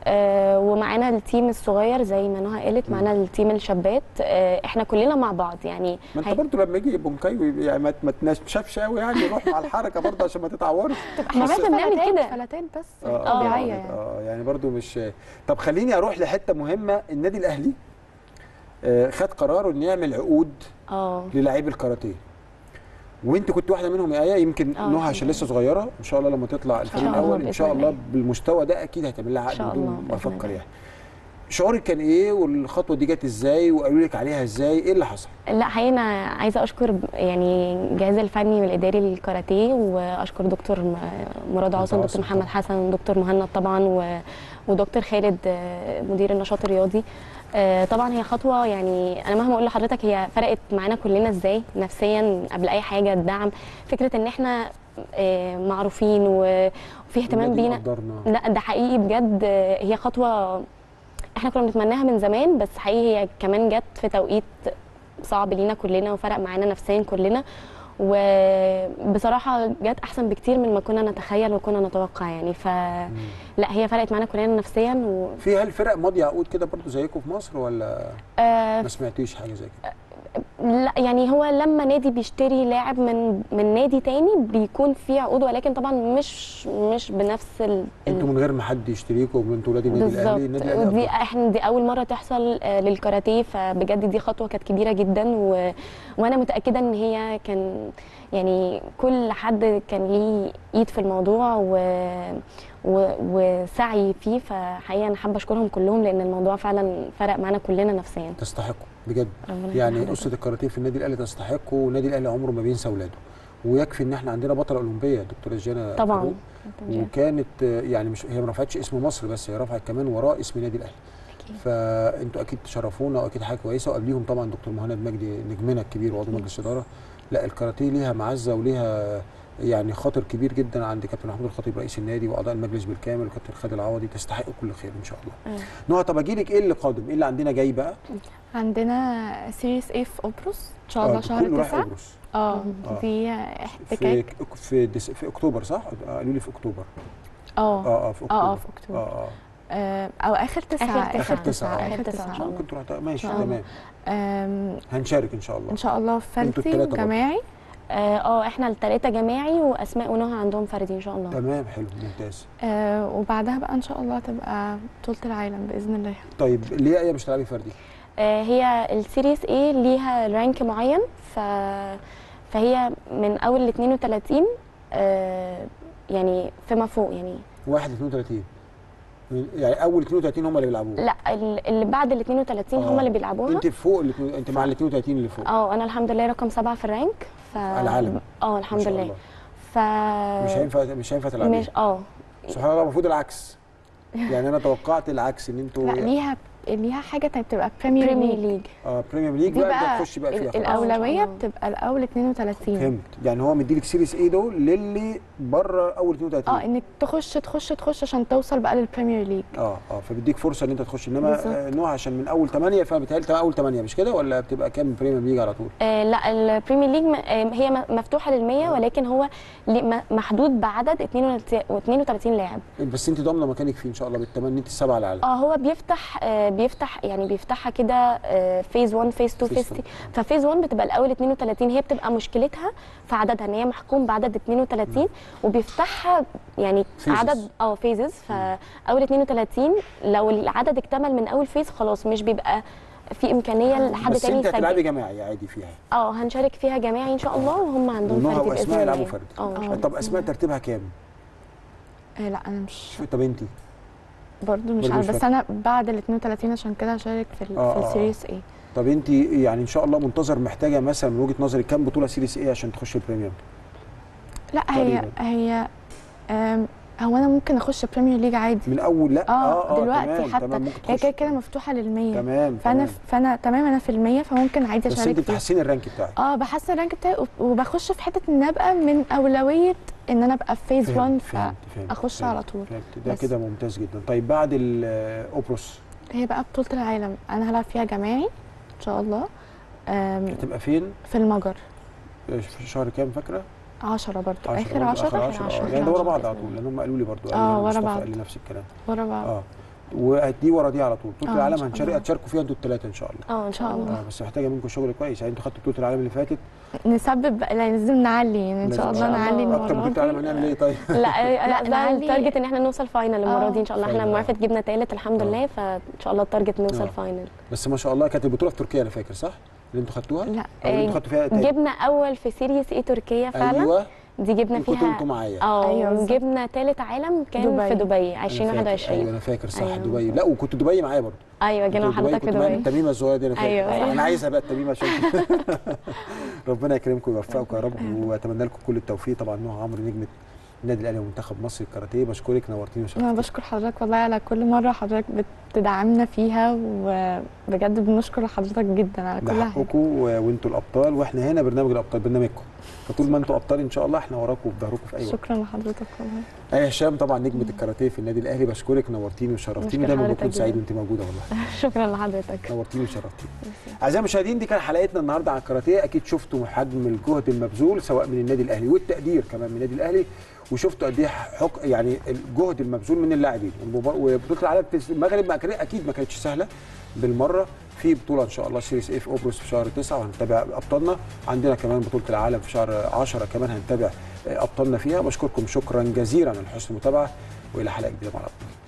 ومعانا التيم الصغير زي ما نهى قالت معانا التيم الشابات آه، احنا كلنا مع بعض يعني ما انت هي- برضه لما يجي بونكاي ويبقى- يعني ما ما تنشفش قوي يعني روح مع الحركه برضه عشان ما تتعورش احنا بس- بس بنعمل فلتات- كده فلتات بس آه، طبيعيه آه، يعني اه يعني برضو مش طب خليني اروح لحته مهمه النادي الاهلي آه، خد قرار انه يعمل عقود اه للاعيب الكاراتيه وانت كنت واحده منهم يا ايه يمكن آه، نهى عشان لسه صغيره ان شاء الله لما تطلع الفريق الله الاول ان بإذن شاء الله الله. بالمستوى ده اكيد هتعمل لها إن عقد شاء بدون الله ما بإذن افكر الله. يعني شعورك كان ايه والخطوه دي جت ازاي وقالوا لك عليها ازاي ايه اللي حصل لا حقيقة انا عايزه اشكر ب- يعني الجهاز الفني والاداري للكاراتيه واشكر دكتور م- مراد عاصم عاصم دكتور محمد طبعا. حسن دكتور مهند طبعا و- ودكتور خالد آه، مدير النشاط الرياضي آه، طبعا هي خطوه يعني انا مهما اقول لحضرتك هي فرقت معانا كلنا ازاي نفسيا قبل اي حاجه الدعم فكره ان احنا آه، معروفين و- وفي اهتمام النادي بينا قدرنا. لا ده حقيقي بجد آه، هي خطوه احنا كنا بنتمناها من زمان بس حقيقي هي كمان جت في توقيت صعب لينا كلنا وفرق معانا نفسيا كلنا وبصراحة جت أحسن بكتير من ما كنا نتخيل وكنا نتوقع يعني ف لا هي فرقت معانا كلنا نفسيا و في هل فرق ماضيه عقود كده برضو زيكم في مصر ولا آه ما سمعتيش حاجه زي كده لا يعني هو لما نادي بيشتري لاعب من من نادي تاني بيكون في عقود ولكن طبعا مش مش بنفس ال انتوا من غير ما حد يشتريكم وانتوا ولاد النادي الاهلي النادي بالظبط الاهلي ودي أفضل. احنا دي اول مره تحصل آه، للكاراتيه فبجد دي خطوه كانت كبيره جدا و... وانا متاكده ان هي كان يعني كل حد كان ليه ايد في الموضوع و... و... وسعي فيه فحقيقه انا حابه اشكرهم كلهم لان الموضوع فعلا فرق معانا كلنا نفسيا تستحقوا بجد ربنا يعني يخليك. قصه الكاراتيه في النادي الاهلي تستحقوا والنادي الاهلي عمره ما بينسى اولاده ويكفي ان احنا عندنا بطله اولمبيه دكتوره جانا طبعا فاروق. وكانت آه، يعني مش هي ما رفعتش اسم مصر بس هي رفعت كمان وراه اسم النادي الاهلي فانتوا اكيد تشرفونا واكيد حاجه كويسه وقبليهم طبعا دكتور مهند مجدي نجمنا الكبير وعضو مجلس الاداره لا الكاراتيه ليها معزه وليها يعني خاطر كبير جدا عند كابتن محمود الخطيب رئيس النادي واعضاء المجلس بالكامل وكابتن خالد العوضي تستحقوا كل خير ان شاء الله. أيوة. نهى طب اجي لك ايه اللي قادم؟ ايه اللي عندنا جاي بقى؟ عندنا سيريس ايه في قبرص ان شاء آه، الله شهر كله رايح تسعة قبرص اه آه. دي في احتكاك في دس في اكتوبر صح؟ آه، قالوا لي في اكتوبر اه اه اه في اكتوبر اه اه في اكتوبر اه اه آه، او اخر تسعة آخر اخر تسعه آخر اخر تسعة تسعة إن شاء الله. ممكن تروح ماشي إن شاء الله. تمام آم، هنشارك ان شاء الله ان شاء الله في انتوا فردي التلاتة برضه. وجماعي اه آه، احنا الثلاثه جماعي واسماء ونهى عندهم فردي ان شاء الله تمام حلو ممتاز آه وبعدها بقى ان شاء الله تبقى بطولة العالم باذن الله طيب ليه ايه مش تلعبي فردي؟ آه، هي السيريس ايه ليها رانك معين ف فهي من اول ال 32 آه، يعني فيما فوق يعني واحد 32 يعني اول 32 هم اللي بيلعبوها لا ال- اللي بعد ال 32 هم آه. اللي بيلعبوها انت فوق ال 32 انت مع ال 32 اللي فوق اه انا الحمد لله رقم سبعة في الرانك ف العالم. اه ما الحمد شاء لله الله. ف مش هينفع مش هينفع تلعبيها مش اه سبحان الله المفروض العكس يعني انا توقعت العكس ان انتوا لا ليها ليها حاجه تانية بتبقى بريمير بريمير ليج ليج اه بريمير ليج دي بقى بقى ده تخش بقى فيها ال- خلاص. الاولويه آه. بتبقى الاول 32 فهمت يعني هو مديلك سيريس ايه دول للي بره اول 32 اه انك تخش تخش تخش عشان توصل بقى للبريمير ليج اه اه فبيديك فرصه ان انت تخش انما بالظبط. آه نوع عشان من اول 8 فبتهيألي تبقى اول 8 مش كده ولا بتبقى كام بريمير ليج على طول؟ آه لا البريمير ليج م- آه هي م- مفتوحه لل100 ولكن هو لي- م- محدود بعدد 32 لاعب بس انت ضامنه مكانك فيه ان شاء الله بالتمني انت السبعه على الاقل اه هو بيفتح آه بيفتح يعني بيفتحها كده فيز 1 فيز 2 Phase فيز 3 ففيز 1 بتبقى الاول 32 هي بتبقى مشكلتها في عددها ان هي محكوم بعدد 32 وبيفتحها يعني Phases. عدد اه فيزز فاول 32 لو العدد اكتمل من اول فيز خلاص مش بيبقى في امكانيه لحد بس تاني انت هتلعبي يسجل جماعي عادي فيها اه هنشارك فيها جماعي ان شاء الله وهم عندهم ونهى فردي باذن واسماء يلعبوا الله فردي اه إن شاء الله. طب اسماء ترتيبها كام؟ آه لا انا مش طب انت برضو مش برضو عارفه مش بس انا بعد ال 32 عشان كده هشارك في ال آه، في آه، آه. السيريس ايه طب انت يعني ان شاء الله منتظر محتاجه مثلا من وجهه نظرك كام بطوله سيريس ايه عشان تخش البريميوم؟ لا هي تقريباً. هي آم، هو انا ممكن اخش بريمير ليج عادي من اول لا اه, دلوقتي تمام حتى تمام ممكن هي تخش كده كده مفتوحه لل100 تمام فانا تمام. فانا تمام انا في ال100 فممكن عادي بس اشارك انت فيه بتحسين الرانك بتاعك اه بحسن الرانك بتاعي وب- وبخش في حته ان ابقى من اولويه ان انا ابقى في فيز 1 فهمت فهمت فهمت فاخش فهمت، على طول فهمت ده بس. كده ممتاز جدا طيب بعد الاوبروس هي بقى بطوله العالم انا هلعب فيها جماعي ان شاء الله آم، هتبقى فين؟ في المجر في شهر كام فاكره؟ 10 برضو عشرة اخر برضه، 10 اخر 10 عشرة. اه يعني ده ورا بعض بإذن على طول لان هم قالوا لي برضه آه، ورا مصطفى بعض. قال لي نفس الكلام ورا بعض اه ودي ورا دي على طول بطوله آه، العالم إن شاء هنشارك الله. هتشاركوا فيها انتوا الثلاثه ان شاء الله اه ان شاء الله اه بس محتاجه منكم شغل كويس يعني انتوا خدتوا بطوله العالم اللي فاتت نسبب بقى لا، لازم نعلي يعني ان شاء لازم- الله آه، نعلي اكتر المره بطوله العالم دي هنعمل ايه طيب؟ لا لا، لا نعلي- التارجت ان احنا نوصل فاينل المره آه. دي ان شاء الله احنا فاينل، لما آه. عرفت جبنا ثالث الحمد آه. لله فان شاء الله التارجت آه. نوصل فاينل بس ما شاء الله كانت البطوله في تركيا انا فاكر صح؟ اللي انتوا خدتوها؟ لا او اللي انتوا خدتوا فيها تاني. جبنا اول في سيريس اي تركيا فعلا ايوه دي جبنا كنتوا فيها انتوا معايا اه أيوة أيوة بالظبط. جبنا ثالث عالم كان دبي. في دبي أنا فاكر. 2021 ايوه انا فاكر صح أيوة. دبي لا وكنت دبي معايا برضه ايوه جينا كنت حضرتك في كنت معايا دبي التميمه الصغيره دي انا فاكر أيوة، انا أيوة. عايزها بقى التميمه عشان ربنا يكرمكم ويوفقكم يا رب واتمنى لكم كل التوفيق طبعا نوع عمرو نجمه النادي الاهلي ومنتخب مصر الكاراتيه بشكرك نورتيني انا وشرفتيني بشكر حضرتك والله على كل مره حضرتك بتدعمنا فيها وبجد بنشكر حضرتك جدا على ده كل حاجه حقكم و- وانتوا الابطال واحنا هنا برنامج الابطال برنامجكم فطول ما انتوا ابطال ان شاء الله احنا وراكم وفي ظهركم في اي وقت شكرا لحضرتك والله ايه هشام طبعا نجمه الكاراتيه في النادي الاهلي بشكرك نورتيني وشرفتيني بشكر دايما حضرتك بكون سعيد جداً. وانت موجوده والله شكرا لحضرتك نورتيني وشرفتيني اعزائي المشاهدين دي كان حلقتنا النهارده عن الكاراتيه اكيد شفتوا حجم الجهد المبذول سواء من النادي الاهلي والتقدير كمان من النادي الاهلي وشفتوا قد ايه حق يعني الجهد المبذول من اللاعبين والمبار- وبطوله العالم في المغرب ما كان- اكيد ما كانتش سهله بالمره في بطوله ان شاء الله سيريس ايه في قبرص في شهر 9 وهنتابع ابطالنا عندنا كمان بطوله العالم في شهر 10 كمان هنتابع ابطالنا فيها بشكركم شكرا جزيلا على حسن المتابعه والى حلقه جديده مع الابطال